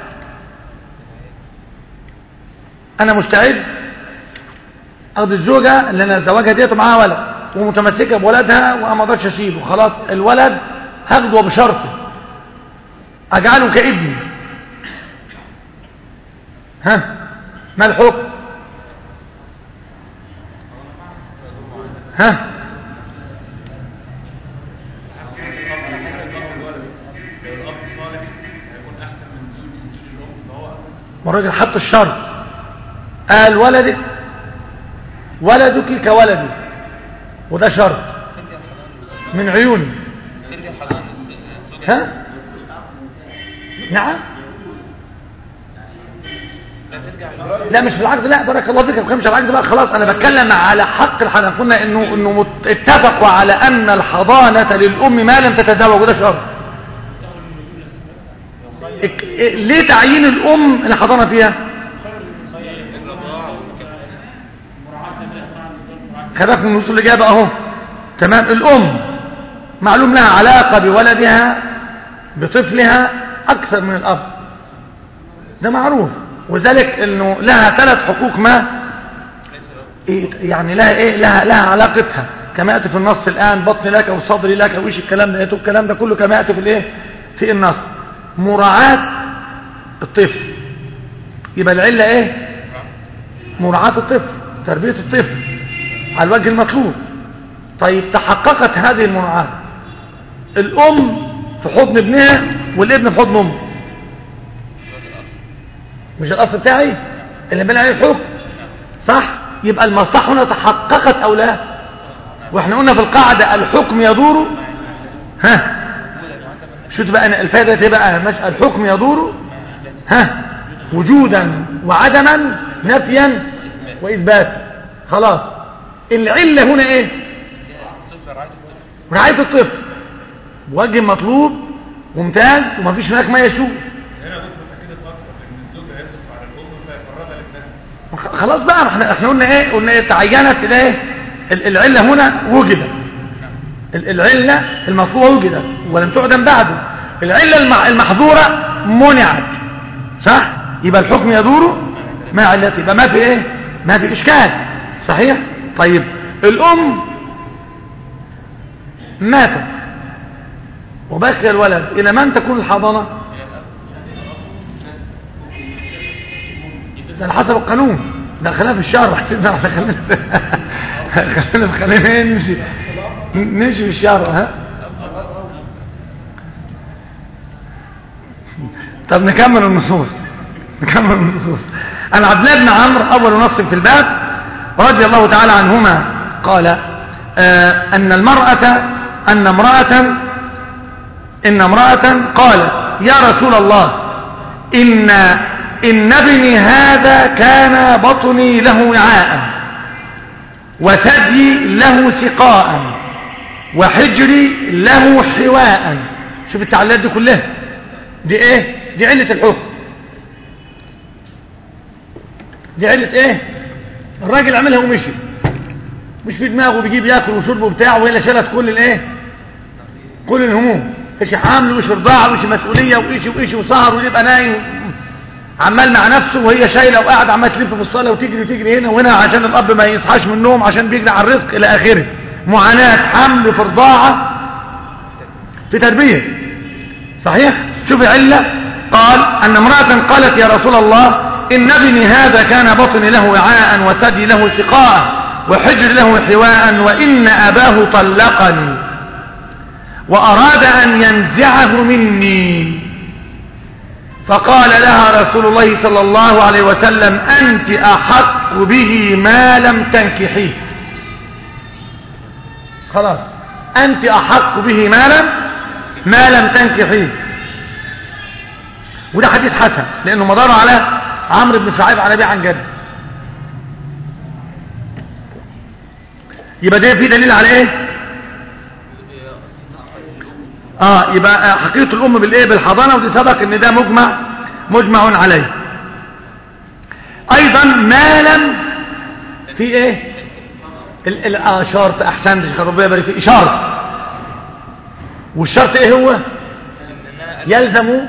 أنا مستعد أخذ الزوجة اللي أنا زوجها ديت معاها ولد ومتمسكة بولدها وما اقدرش أشيله خلاص الولد هاخده بشرطه أجعله كابني ها ما الحكم ها الاب صالح هيكون احسن من زوج من زوج الام فهو ما الراجل حط الشرط قال ولدك ولدك كولدي وده شرط من عيوني ترجع حضانة الزوجة ها نعم لا ترجع لا مش في العقد لا بارك الله فيك مش العقد بقى خلاص انا بتكلم على حق الحضانه قلنا انه انه مت- اتفقوا على ان الحضانه للام ما لم تتزوج وده شرط اك- إيه- ليه تعيين الام الحضانه فيها خلاف من النصوص اللي جايه بقى اهو تمام الام معلوم لها علاقه بولدها بطفلها اكثر من الاب ده معروف وذلك انه لها ثلاث حقوق ما إيه يعني لها ايه لها لها علاقتها كما ياتي في النص الان بطن لك او صدري لك او ايش الكلام ده الكلام ده كله كما ياتي في الايه في النص مراعاه الطفل يبقى العله ايه مراعاه الطفل تربيه الطفل على الوجه المطلوب طيب تحققت هذه المراعاه الام في حضن ابنها والابن في حضن امه مش الاصل بتاعي اللي بنى عليه الحكم صح يبقى المصلحه هنا تحققت او لا واحنا قلنا في القاعده الحكم يدور ها شوف بقى أنا الفائده دي بقى مش الحكم يدور ها وجودا وعدما نفيا واثباتا خلاص العله هنا ايه رعايه الطفل وجه مطلوب ممتاز ومفيش هناك ما يسوء هنا دكتور انت كده تفكر ان الزوج هيصرف على الام فيفرغها لابنها خلاص بقى احنا احنا قلنا ايه قلنا ايه تعينت الايه ال- العله هنا وجدت ال- العله المطلوبه وجدت ولم تعدم بعده العله المع- المحظوره منعت صح يبقى الحكم يدور مع علته يبقى ما في ايه ما في اشكال صحيح طيب الام ماتت وبقي الولد الى من تكون الحضانه ده على حسب القانون ده خلاف في الشرع ده احنا خلينا خلينا خلينا إيه نمشي نمشي في الشرع ها طب نكمل النصوص نكمل النصوص عن عبد الله بن عمرو اول نص في الباب رضي الله تعالى عنهما قال آه ان المرأة ان امرأة ان امرأة قالت يا رسول الله إن إن ابني هذا كان بطني له وعاء وثدي له سقاء وحجري له حواء شوف التعليلات دي كلها دي ايه دي علة الحكم دي علة ايه الراجل عملها ومشي مش في دماغه بيجيب ياكل وشرب وبتاع وهي اللي شالت كل الايه كل الهموم ايش حامل وايش رضاعه وايش مسؤوليه وايش وايش وسهر ويبقى نايم عمال مع نفسه وهي شايله وقاعد عمال تلف في الصاله وتجري وتجري هنا وهنا عشان الاب ما يصحاش من النوم عشان بيجري على الرزق الى اخره معاناه حمل في رضاعه في تربيه صحيح شوف عله قال ان امراه قالت يا رسول الله ان ابني هذا كان بطني له وعاء وثدي له سقاء وحجر له حواء وان اباه طلقني واراد ان ينزعه مني فقال لها رسول الله صلى الله عليه وسلم أنت أحق به ما لم تنكحيه خلاص أنت أحق به ما لم ما لم تنكحيه وده حديث حسن لأنه مدار على عمرو بن شعيب عن أبي عن جد يبقى ده في دليل على ايه اه يبقى حقيقة الام بالايه بالحضانة ودي سبق ان ده مجمع مجمع عليه ايضا ما لم في ايه ال ال اه شرط احسنت يا ربنا يبارك فيك شرط والشرط ايه هو يلزم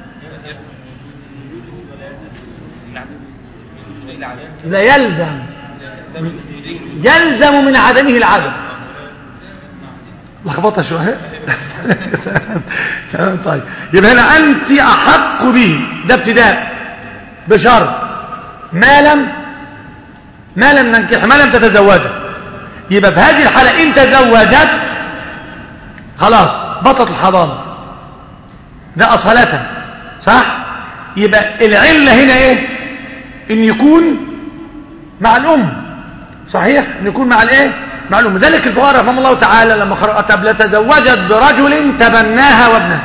لا يلزم يلزم من عدمه العدم لخبطها شوية تمام طيب يبقى هنا أنت أحق به ده ابتداء بشرط ما لم ما لم ننكح ما لم تتزوجه يبقى في هذه الحالة إن تزوجت خلاص بطلت الحضانة ده أصالة صح يبقى العلة هنا إيه إن يكون مع الأم صحيح ان يكون مع الايه مع الام ذلك الفقهاء رحمه الله تعالى لما خرج طب لتزوجت برجل تبناها وابنها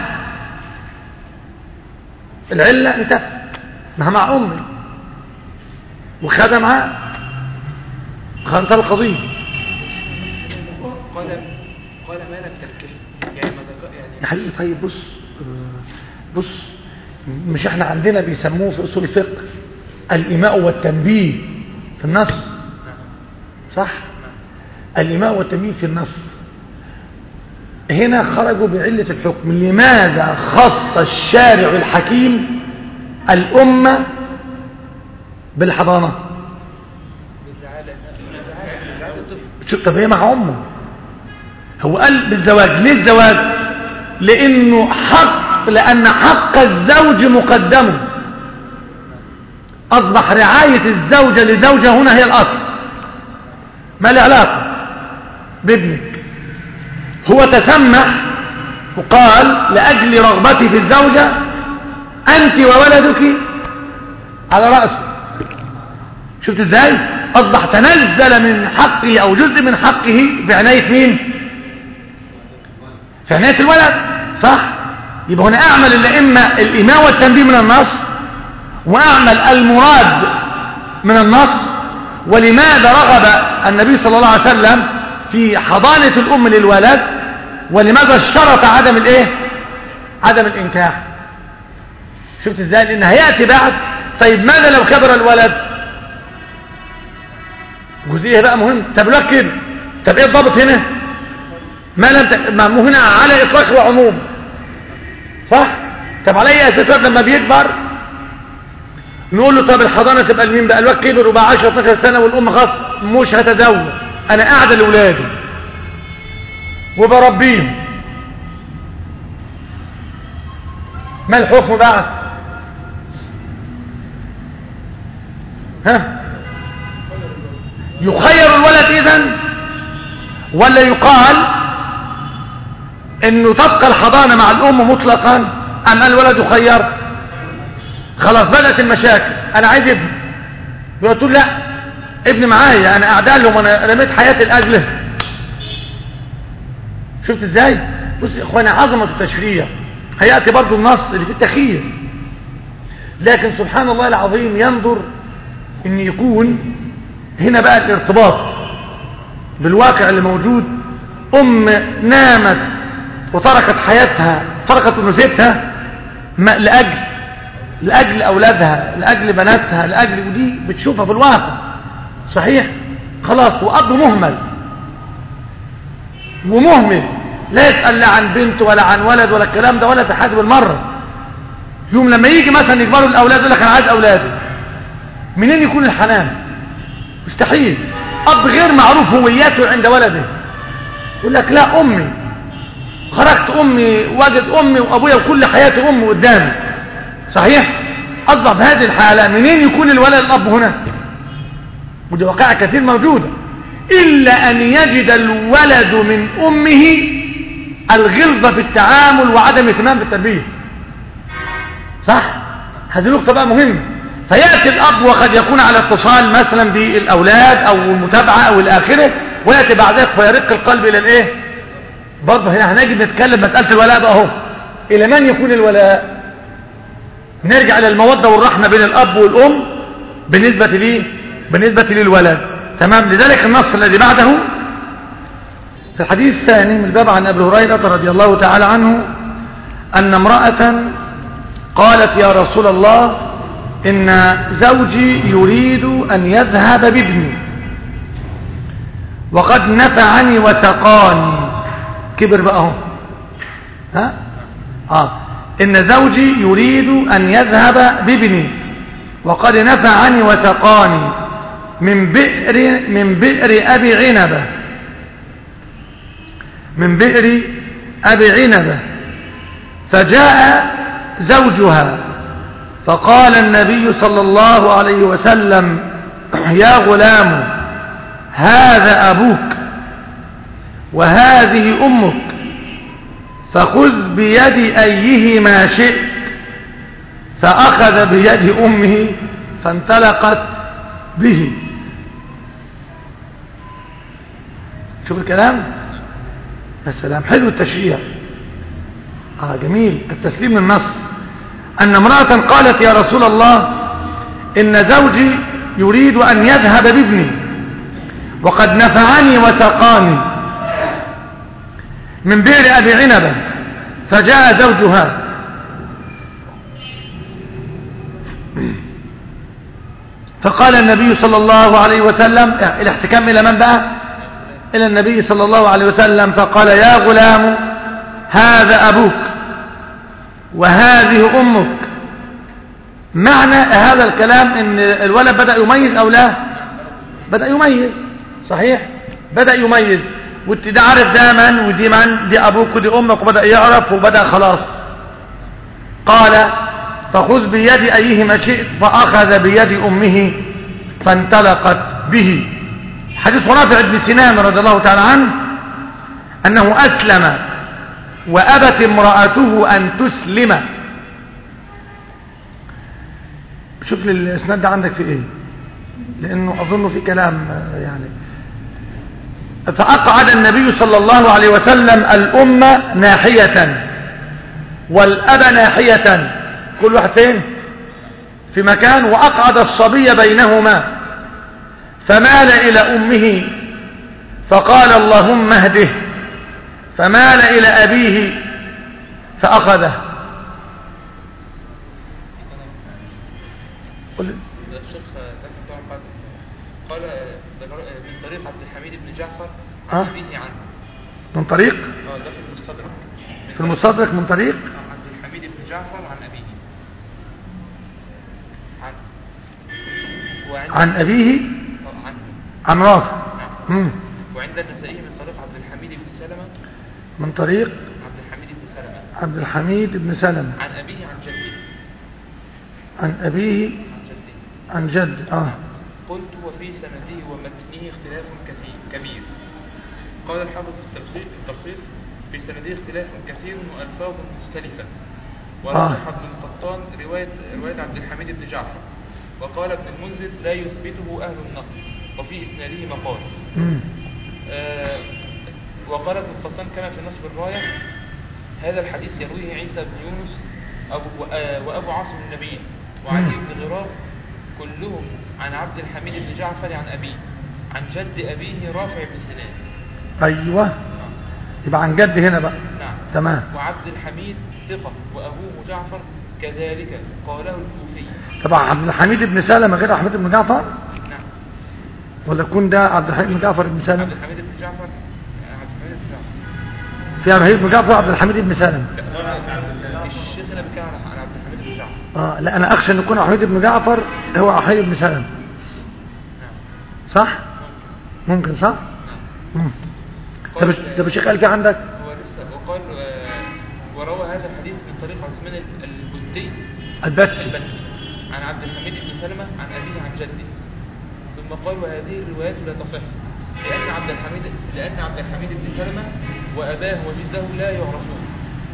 العله انتهت ما مع امي وخدها معاه خانت القضيه قال قال ما لم تنكح يعني ما ذكر يعني يا حبيبي طيب بص آه، بص مش احنا عندنا بيسموه في اصول الفقه الايماء والتنبيه في النص صح الإماء والتمييز في النص هنا خرجوا بعلة الحكم لماذا خص الشارع الحكيم الأمة بالحضانة شو طب هي مع امه هو قال بالزواج ليه الزواج لانه حق لان حق الزوج مقدم اصبح رعاية الزوجة لزوجة هنا هي الاصل ما له علاقة بابنك هو تسمح وقال لاجل رغبتي في الزوجة انت وولدك على رأسه شفت ازاي اصبح تنزل من حقه او جزء من حقه بعناية مين في عناية الولد صح يبقى هنا اعمل الائمة الامام والتنبيه من النص واعمل المراد من النص ولماذا رغب النبي صلى الله عليه وسلم في حضانة الام للولد ولماذا اشترط عدم الايه عدم الانكاح شفت ازاي لان هياتي بعد طيب ماذا لو كبر الولد جزئيه بقى مهم طب لك كده طب ايه الضابط هنا ما لم ت... ما مو هنا على اطلاق وعموم صح طب على اي اساس لما بيكبر نقول له طب الحضانه تبقى لمين بقى الواد كبر وبقى 10 12 سنه والام خلاص مش هتزوج انا قاعده لاولادي وبربيهم ما الحكم بقى ها يخير الولد اذا ولا يقال انه تبقى الحضانة مع الام مطلقا ام الولد يخير خلاص بدأت المشاكل انا عايز ابن يقول لا ابن معايا انا اعدال لهم انا رميت حياتي لاجله شفت ازاي بص يا اخوانا عظمة التشريع هيأتي برضو النص اللي في التخيير لكن سبحان الله العظيم ينظر ان يكون هنا بقى الارتباط بالواقع اللي موجود ام نامت وتركت حياتها تركت انوثتها لاجل لاجل اولادها لاجل بناتها لاجل ودي بتشوفها في الواقع صحيح خلاص واب مهمل ومهمل لا يسأل لا عن بنت ولا عن ولد ولا الكلام ده ولا تحاد بالمرة يوم لما يجي مثلا يكبروا الاولاد يقول لك انا عايز اولادي منين يكون الحنان مستحيل اب غير معروف هويته عند ولده يقول لك لا امي خرجت امي وجد امي وابويا وكل حياتي امي قدامي صحيح اصبح بهذه الحالة منين يكون الولد الاب هنا ودي واقعة كثير موجودة الا ان يجد الولد من امه الغلظة في التعامل وعدم اهتمام بالتربية صح هذه نقطة بقى مهمة فيأتي الأب وقد يكون على اتصال مثلا بالأولاد أو المتابعة أو الآخرة ويأتي بعد ذلك فيرق القلب إلى الإيه برضه هنا هنجي نتكلم مسألة الولاء بقى اهو إلى من يكون الولاء نرجع إلى المودة والرحمة بين الأب والأم بالنسبة ليه بالنسبة للولد تمام لذلك النص الذي بعده في الحديث الثاني من الباب عن أبي هريرة رضي الله تعالى عنه أن امرأة قالت يا رسول الله إن زوجي يريد أن يذهب بابني وقد نفعني وسقاني كبر بقى اهو ها اه ان زوجي يريد ان يذهب بابني وقد نفعني وسقاني من بئر من بئر ابي عنبه من بئر ابي عنبه فجاء زوجها فقال النبي صلى الله عليه وسلم يا غلام هذا أبوك وهذه أمك فخذ بيد أيهما شئت فأخذ بيد أمه فانطلقت به شوف الكلام السلام حلو التشريع آه جميل التسليم للنص أن امرأة قالت يا رسول الله إن زوجي يريد أن يذهب بابني وقد نفعني وسقاني من بئر أبي عنبة فجاء زوجها فقال النبي صلى الله عليه وسلم الاحتكام إلى من بقى إلى النبي صلى الله عليه وسلم فقال يا غلام هذا أبوك وهذه أمك معنى هذا الكلام ان الولد بدأ يميز أو لا بدأ يميز صحيح بدأ يميز وانت ده عارف ده من ودي من دي ابوك ودي امك وبدأ يعرف وبدأ خلاص قال فخذ بيد ايهما شئت فاخذ بيد امه فانطلقت به حديث رافع بن سنان رضي الله تعالى عنه انه اسلم وابت امرأته ان تسلم شوف لي الاسناد ده عندك في ايه لانه اظن في كلام آه، يعني فأقعد النبي صلى الله عليه وسلم الأمة ناحية والأب ناحية كل واحد فين في مكان وأقعد الصبي بينهما فمال إلى أمه فقال اللهم اهده فمال إلى أبيه فأخذه قل الشيخ ذكر طبعا بعد قال ذكر من طريق عبد الحميد بن جعفر آه. عن أبيه عنه من طريق اه ده في المستدرك في المستدرك من طريق آه، عبد الحميد بن جعفر عن أبيه عن وعند عن أبيه آه، عنه عن رافع نعم مم. وعند النسائي من طريق عبد الحميد بن سلمة من طريق عبد الحميد بن سلمة عبد الحميد بن سلمة عن أبيه عن جده عن أبيه عن جده عن جد آه قلت وفي سنده ومتنه اختلاف كثير كبير قال الحافظ في التلخيص في التلخيص في سنده اختلاف كثير والفاظ مختلفه ورجح ابن القطان روايه روايه عبد الحميد بن جعفر وقال ابن المنذر لا يثبته اهل النقل وفي اسناده مقال مم. آه، وقال ابن القطان كما في نصب الرايه هذا الحديث يرويه عيسى بن يونس أبو آه، وابو عاصم النبي وعلي مم. بن غراب كلهم عن عبد الحميد بن جعفر عن ابيه عن جد ابيه رافع بن سنان أيوة آه، يبقى عن جد هنا بقى نعم تمام وعبد الحميد ثقة وأبوه جعفر كذلك قاله الكوفي طبعا عبد الحميد بن سلمة غير أحمد بن جعفر نعم ولا يكون ده عبد الحميد بن جعفر بن عبد سلمة الحميد بن جعفر آه، عبد الحميد بن جعفر في عبد الحميد بن جعفر وعبد الحميد بن سلمة لا، الشيخ هنا بيتكلم عن عبد الحميد بن جعفر آه لا أنا أخشى أن يكون أحمد بن جعفر هو أحمد بن سلمة نعم صح ممكن صح نعم مم. طب طب الشيخ قال في عندك هو لسه وقال آه، وروى هذا الحديث من طريق عثمان البتي البتي البتي عن عبد الحميد بن سلمة عن أبيه عن جده ثم قال وهذه الروايات لا تصح لأن عبد الحميد لأن عبد الحميد بن سلمة وأباه وجده لا يعرفون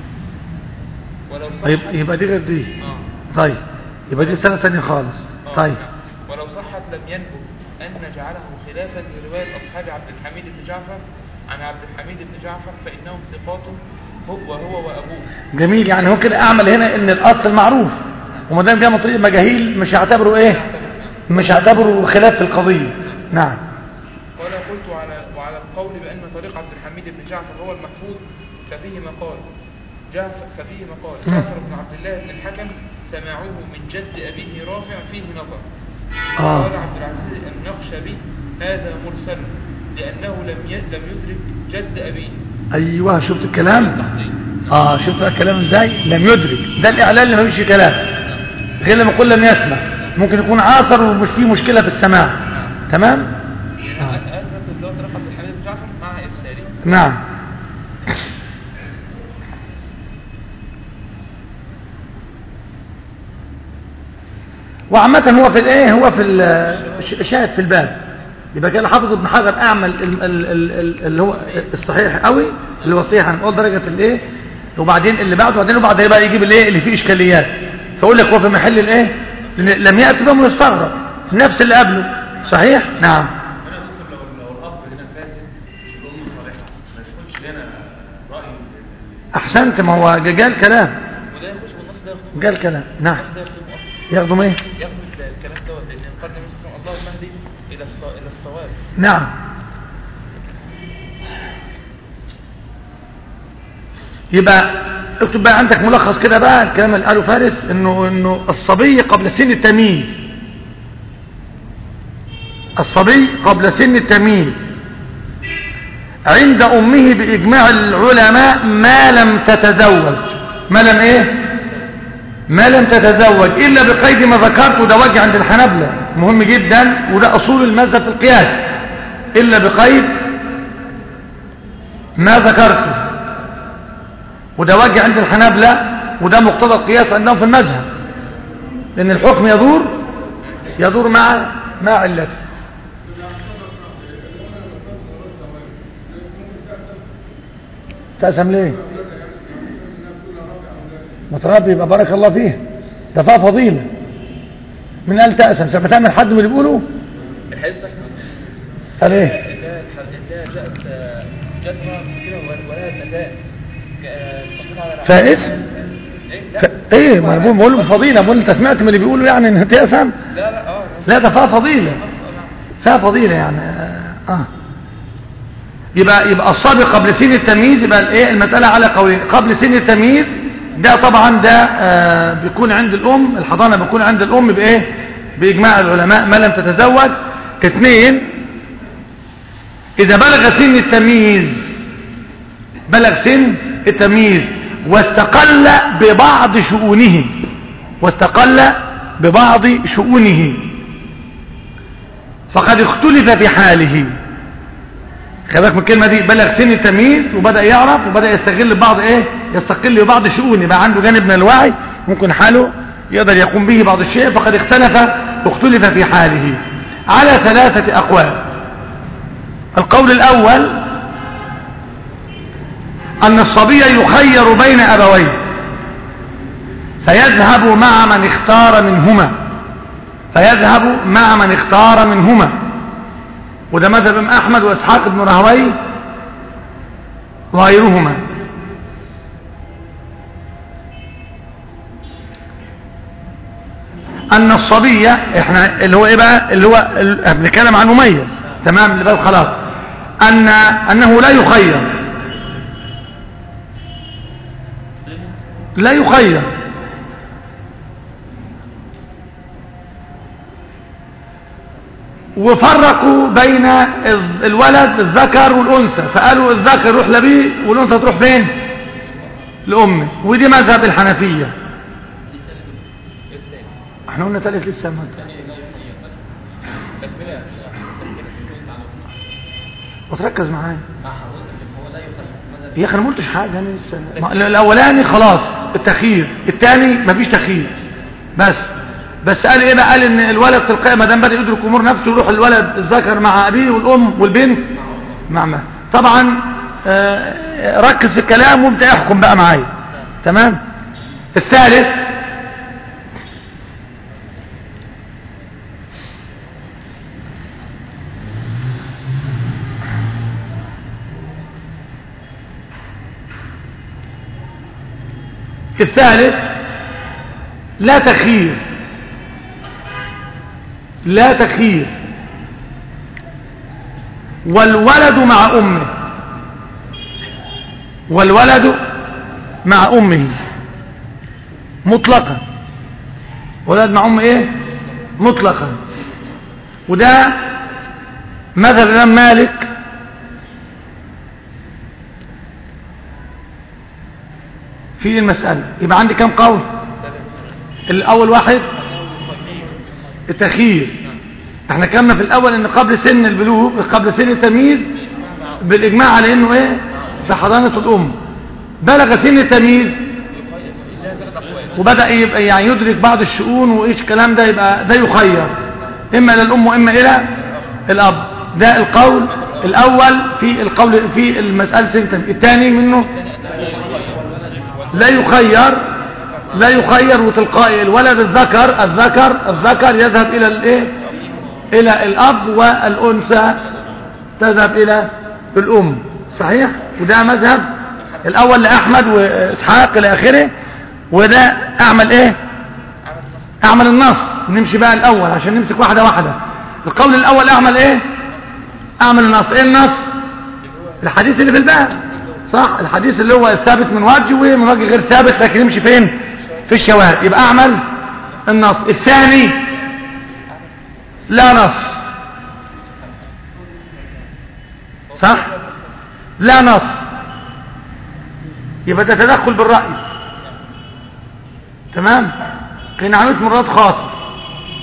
ولو صح يبقى, يبقى دي غير دي آه. طيب يبقى دي سنة تانية خالص آه، طيب نعم. ولو صحت لم ينبغ أن نجعله خلافا لرواية أصحاب عبد الحميد بن جعفر عن عبد الحميد بن جعفر فإنهم ثقات هو وهو وأبوه جميل يعني ممكن اعمل هنا ان الاصل معروف وما دام جاء من طريق مجاهيل مش هعتبره ايه مش هعتبره خلاف في القضية نعم قال قلت على وعلى القول بأن طريق عبد الحميد بن جعفر هو المحفوظ ففيه مقال جعفر ففيه مقال مم. جعفر بن عبد الله بن الحكم سمعوه من جد أبيه رافع فيه نظر آه. قال عبد العزيز النخشبي هذا مرسل لأنه لم ي... لم يدرك جد أبيه ايوه شفت الكلام التحصيل اه شفت بقى الكلام ازاي لم يدرك ده الاعلان اللي ما فيش كلام غير لما يقول لم يسمع ممكن يكون عاصر ومش فيه مشكلة في السماع تمام يعني هذا اللي هو طريق عبد الحميد بن جعفر مع إرساله نعم وعامة هو في الايه هو في ال- شاهد في الباب يبقى كده حافظ ابن حجر اعمل ال- ال- ال- ال- اللي هو الصحيح قوي اللي هو صحيح هنقول درجة الايه وبعدين اللي بعده وبعدين وبعدين بقى يجيب الايه اللي فيه اشكاليات فاقول لك هو في محل الايه لأن لم يأتي بهم يستغرب نفس اللي قبله صحيح نعم انا دكتور لو لو الاب هنا فاسد الام صالحه ما يدخلش لنا راي احسنت ما هو قال كلام وده يخش بالنص ده يخدمه قال كلام نعم النص ده يخدمه أصلا ياخدوا ايه ياخد الكلام دوت لأن قال النبي صلى الله عليه وسلم الله المهدي إلى الص- إلى الصواب نعم يبقى اكتب بقى عندك ملخص كده بقى الكلام اللي قاله فارس انه انه الصبي قبل سن التمييز الصبي قبل سن التمييز عند امه باجماع العلماء ما لم تتزوج ما لم ايه ما لم تتزوج الا بقيد ما ذكرت وده وجه عند الحنابلة مهم جدا وده اصول المذهب في القياس الا بقيد ما ذكرته وده وجه عند الحنابلة وده مقتضى القياس عندهم في المذهب لأن الحكم يدور يدور مع مع علته تأسم ليه متربي يبقى بارك الله فيه ده فيها فضيلة من قال تأسم سمع تعمل حد من اللي بيقولوا الحديث صحيح قال ايه ده ده جاءت جدوى مسكينة ولا ابنتان تقول على فائز ايه لا ف... ايه ما انا بقول بقول بفضيلة بقول انت سمعت من اللي بيقولوا يعني ان تأسم لا لا اه لا ده فيها فضيلة فيها فضيلة يعني اه يبقى يبقى الصبي قبل سن التمييز يبقى الايه المسألة على قولين قبل سن التمييز ده طبعا ده آه بيكون عند الام الحضانة بيكون عند الام بايه باجماع العلماء ما لم تتزوج اثنين اذا بلغ سن التمييز بلغ سن التمييز واستقل ببعض شؤونه واستقل ببعض شؤونه فقد اختلف في حاله خلي بالك من الكلمه دي بلغ سن التمييز وبدا يعرف وبدا يستغل بعض ايه يستقل ببعض شؤون يبقى عنده جانب من الوعي ممكن حاله يقدر يقوم به بعض الشيء فقد اختلف اختلف في حاله على ثلاثه اقوال القول الاول ان الصبي يخير بين ابويه فيذهب مع من اختار منهما فيذهب مع من اختار منهما وده مذهب ابن احمد واسحاق بن راهوي وغيرهما ان الصبي احنا اللي هو ايه بقى اللي هو ال- بنتكلم عن مميز تمام اللي بقى خلاص ان انه لا يخير لا يخير وفرقوا بين الز- الولد الذكر والأنثى فقالوا الذكر يروح لبيه والأنثى تروح فين لأمه ودي مذهب الحنفية احنا قلنا ثالث لسه ما وتركز معايا يا اخي انا ما قلتش حاجه انا لسه ما- الاولاني خلاص التخيير الثاني مفيش تخيير بس بس قال ايه بقى قال ان الولد تلقائي ما دام بدا يدرك امور نفسه يروح الولد الذكر مع ابيه والام والبنت مع ما طبعا آه، ركز في الكلام وابدا احكم بقى معايا تمام الثالث الثالث لا تخيير لا تخيير والولد مع أمه والولد مع أمه مطلقا ولد مع أمه إيه مطلقا وده مذهب الإمام مالك في المسألة يبقى عندي كم قول الأول واحد التخيير احنا كنا في الأول ان قبل سن البلوغ قبل سن التمييز بالإجماع على انه ايه في حضانة الأم بلغ سن التمييز وبدأ يبقى يعني يدرك بعض الشؤون وإيش الكلام ده يبقى ده يخير إما إلى الأم وإما إلى الأب ده القول الأول في القول في المسألة سن التمييز الثاني منه لا يخير لا يخير وتلقائي الولد الذكر الذكر الذكر يذهب إلى الايه إلى الأب والأنثى تذهب إلى الأم صحيح وده مذهب الأول لأحمد وإسحاق إلى آخره وده أعمل إيه أعمل النص نمشي بقى الأول عشان نمسك واحدة واحدة القول الأول أعمل إيه أعمل النص إيه النص الحديث اللي في الباب صح الحديث اللي هو الثابت من وجه ومن وجه غير ثابت لكن يمشي فين في الشواهد يبقى أعمل النص الثاني لا نص صح لا نص يبقى ده تدخل بالرأي تمام كان عملت مرات خاطر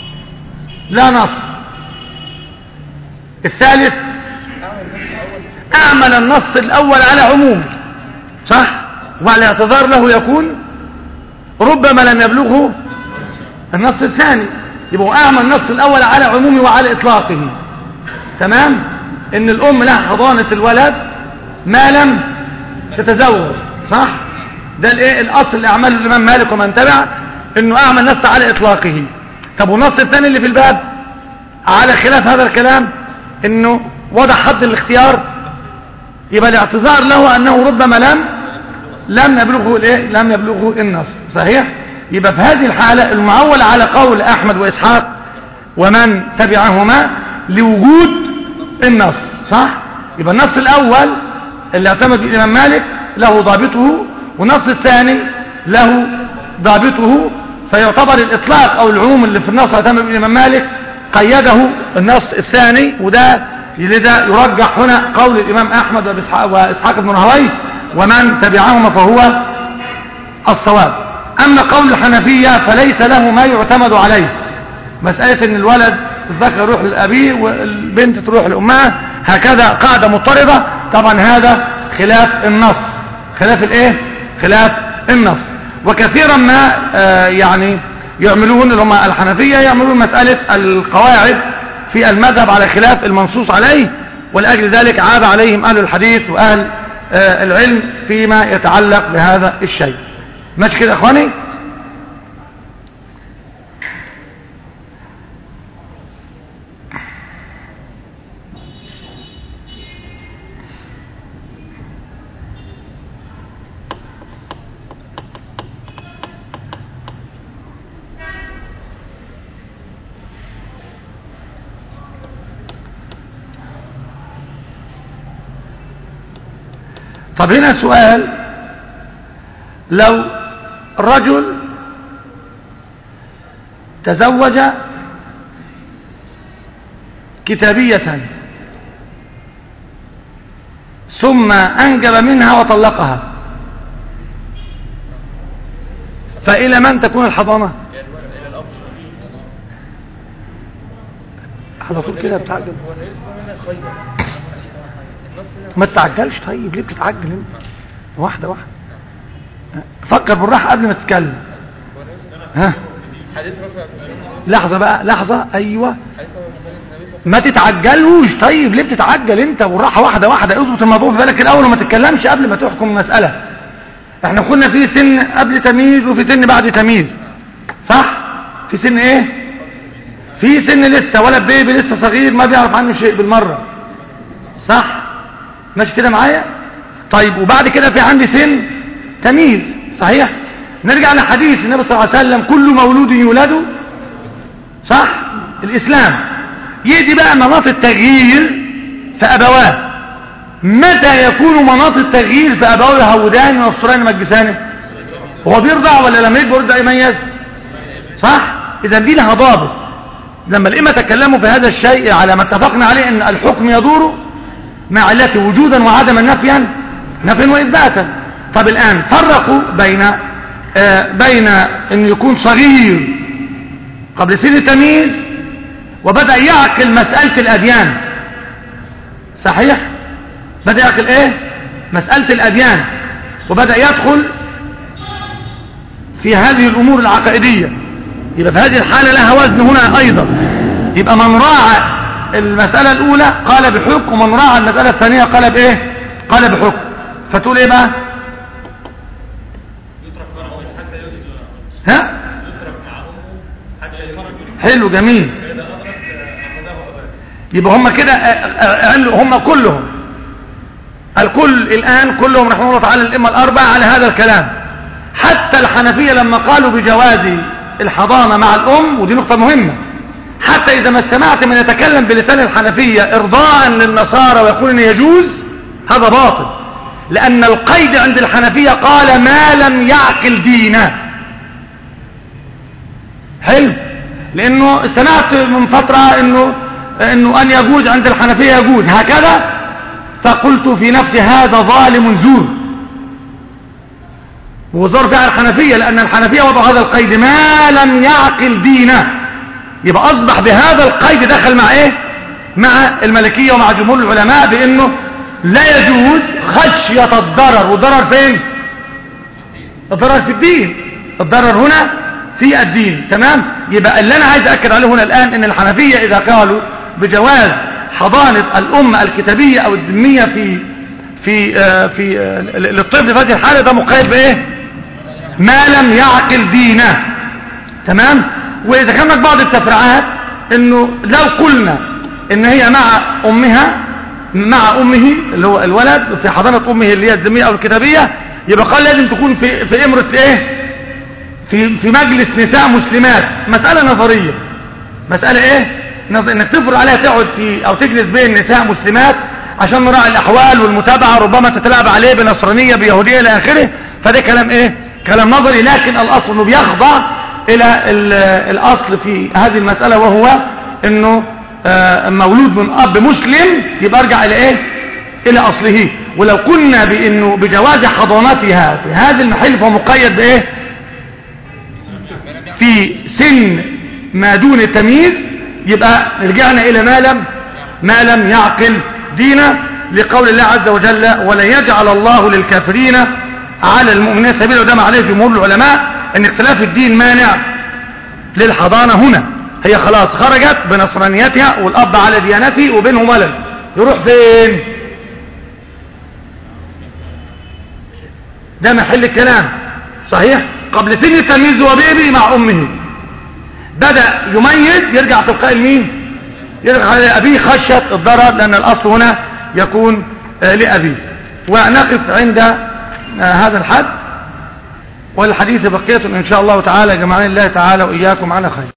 لا نص الثالث أعمل النص الأول على عموم صح والاعتذار له يكون ربما لم يبلغه النص الثاني يبقى هو أعمل النص الأول على عمومه وعلى إطلاقه تمام إن الأم لها حضانة الولد ما لم تتزوج صح ده الايه الاصل الاعمال الامام مالك ومن تبع انه اعمل نص على اطلاقه طب والنص الثاني اللي في الباب على خلاف هذا الكلام انه وضع حد الاختيار يبقى الاعتذار له انه ربما لم لم يبلغه الايه لم يبلغه النص صحيح يبقى في هذه الحالة المعول على قول احمد واسحاق ومن تبعهما لوجود النص صح يبقى النص الاول اللي اعتمد به الامام مالك له ضابطه والنص الثاني له ضابطه فيعتبر الاطلاق او العموم اللي في النص اللي اعتمد به الامام مالك قيده النص الثاني وده لذا يرجح هنا قول الامام احمد وإسحاق- واسحاق بن راهويه ومن تبعهما فهو الصواب اما قول الحنفيه فليس له ما يعتمد عليه مساله ان الولد الذكر يروح لابيه والبنت تروح لامها هكذا قاعده مضطرده طبعا هذا خلاف النص خلاف الايه خلاف النص وكثيرا ما آه، يعني يعملون اللي هم الحنفيه يعملون مساله القواعد في المذهب على خلاف المنصوص عليه ولاجل ذلك عاب عليهم اهل الحديث واهل آه، العلم فيما يتعلق بهذا الشيء ماشي كده يا اخواني طب هنا سؤال لو رجل تزوج كتابية ثم أنجب منها وطلقها فإلى من تكون الحضانة على طول كده بتعجل هو النبي صلى الله عليه وسلم خير النص هنا ما تتعجلش طيب ليه بتتعجل انت واحدة واحدة فكر بالراحة قبل ما تتكلم هو النبي صلى الله عليه وسلم ها حديث رفع الحسين لحظة بقى لحظة ايوه حديث رفع الحسين النبي صلى الله ما تتعجلوش طيب ليه بتتعجل انت والراحة واحدة واحدة اظبط الموضوع في بالك الاول وما تتكلمش قبل ما تحكم المسألة احنا كنا في سن قبل تمييز وفي سن بعد تمييز صح في سن ايه في سن لسه ولا بيبي لسه صغير ما بيعرف عنه شيء بالمرة صح ماشي كده معايا طيب وبعد كده في عندي سن تمييز صحيح نرجع لحديث النبي صلى الله عليه وسلم كل مولود يولد صح الإسلام يأتي بقى مناط التغيير فأبواه متى يكون مناط التغيير فأبواه يهودان ونصران مجسان هو بيرضع ولا لما يكبر يرضع يميز صح إذا دي لها ضابط لما الإمة تكلموا في هذا الشيء على ما اتفقنا عليه أن الحكم يدور مع علته وجودا وعدما نفيا نفيا وإثباتا طب الآن فرقوا بين آه بين أن يكون صغير قبل سن التمييز وبدأ يعقل مسألة الأديان صحيح بدأ يعقل ايه مسألة الأديان وبدأ يدخل في هذه الأمور العقائدية يبقى في هذه الحالة لها وزن هنا أيضا يبقى من راعى المسألة الأولى قال بحكم ومن راعى المسألة الثانية قال بإيه قال بحكم فتقول إيه بقى يترك معه حتى يجوز ها يترك مع امه حتى يخرج حلو جميل فاذا ادرك اخذه اباه يبقى هم كده آه، آه، قالوا هم كلهم الكل الآن كلهم رحمه الله تعالى الأئمة الأربعة على هذا الكلام حتى الحنفية لما قالوا بجواز الحضانة مع الأم ودي نقطة مهمة حتى إذا ما استمعت من يتكلم بلسان الحنفية إرضاء للنصارى ويقول إن يجوز هذا باطل لأن القيد عند الحنفية قال ما لم يعقل دينه حلو لانه سمعت من فترة انه انه ان يجوز عند الحنفية يجوز هكذا فقلت في نفسي هذا ظالم زور وزار فعل الحنفية لان الحنفية وضع هذا القيد ما لم يعقل دينه يبقى اصبح بهذا القيد دخل مع ايه مع الملكية ومع جمهور العلماء بانه لا يجوز خشية الضرر والضرر فين الضرر في الدين الضرر هنا في الدين تمام يبقى اللي انا عايز اكد عليه هنا الان ان الحنفية اذا قالوا بجواز حضانة الامة الكتابية او الذمية في في آه في آه للطفل في هذه الحالة ده مقيد بايه ما لم يعقل دينه تمام واذا كانت بعض التفريعات انه لو قلنا ان هي مع امها مع امه اللي هو الولد في حضانة امه اللي هي الذمية او الكتابية يبقى قال لازم تكون في في امرة ايه في في مجلس نساء مسلمات مسألة نظرية مسألة ايه نظ... انك تفرض عليها تقعد في او تجلس بين نساء مسلمات عشان نراعي الاحوال والمتابعة ربما تتلاعب عليه بنصرانية بيهودية الى اخره فده كلام ايه كلام نظري لكن الاصل انه بيخضع الى الاصل في هذه المسألة وهو انه آه مولود من اب مسلم يبقى ارجع الى ايه الى اصله ولو كنا بانه بجواز حضانتها في هذا المحل فهو مقيد بايه في سن ما دون التمييز يبقى رجعنا الى ما لم ما لم يعقل دينا لقول الله عز وجل ولن يجعل الله للكافرين على المؤمنين سبيلا وده عليه جمهور العلماء ان اختلاف الدين مانع للحضانة هنا هي خلاص خرجت بنصرانيتها والاب على ديانته وبينهم ولد يروح فين ده محل الكلام صحيح قبل سن التمييز هو بيبي مع امه بدأ يميز يرجع تلقاء لمين يرجع لأبيه خشية الضرر لأن الأصل هنا يكون آه لأبيه ونقف عند آه هذا الحد والحديث بقية إن شاء الله تعالى جمعنا الله تعالى وإياكم على خير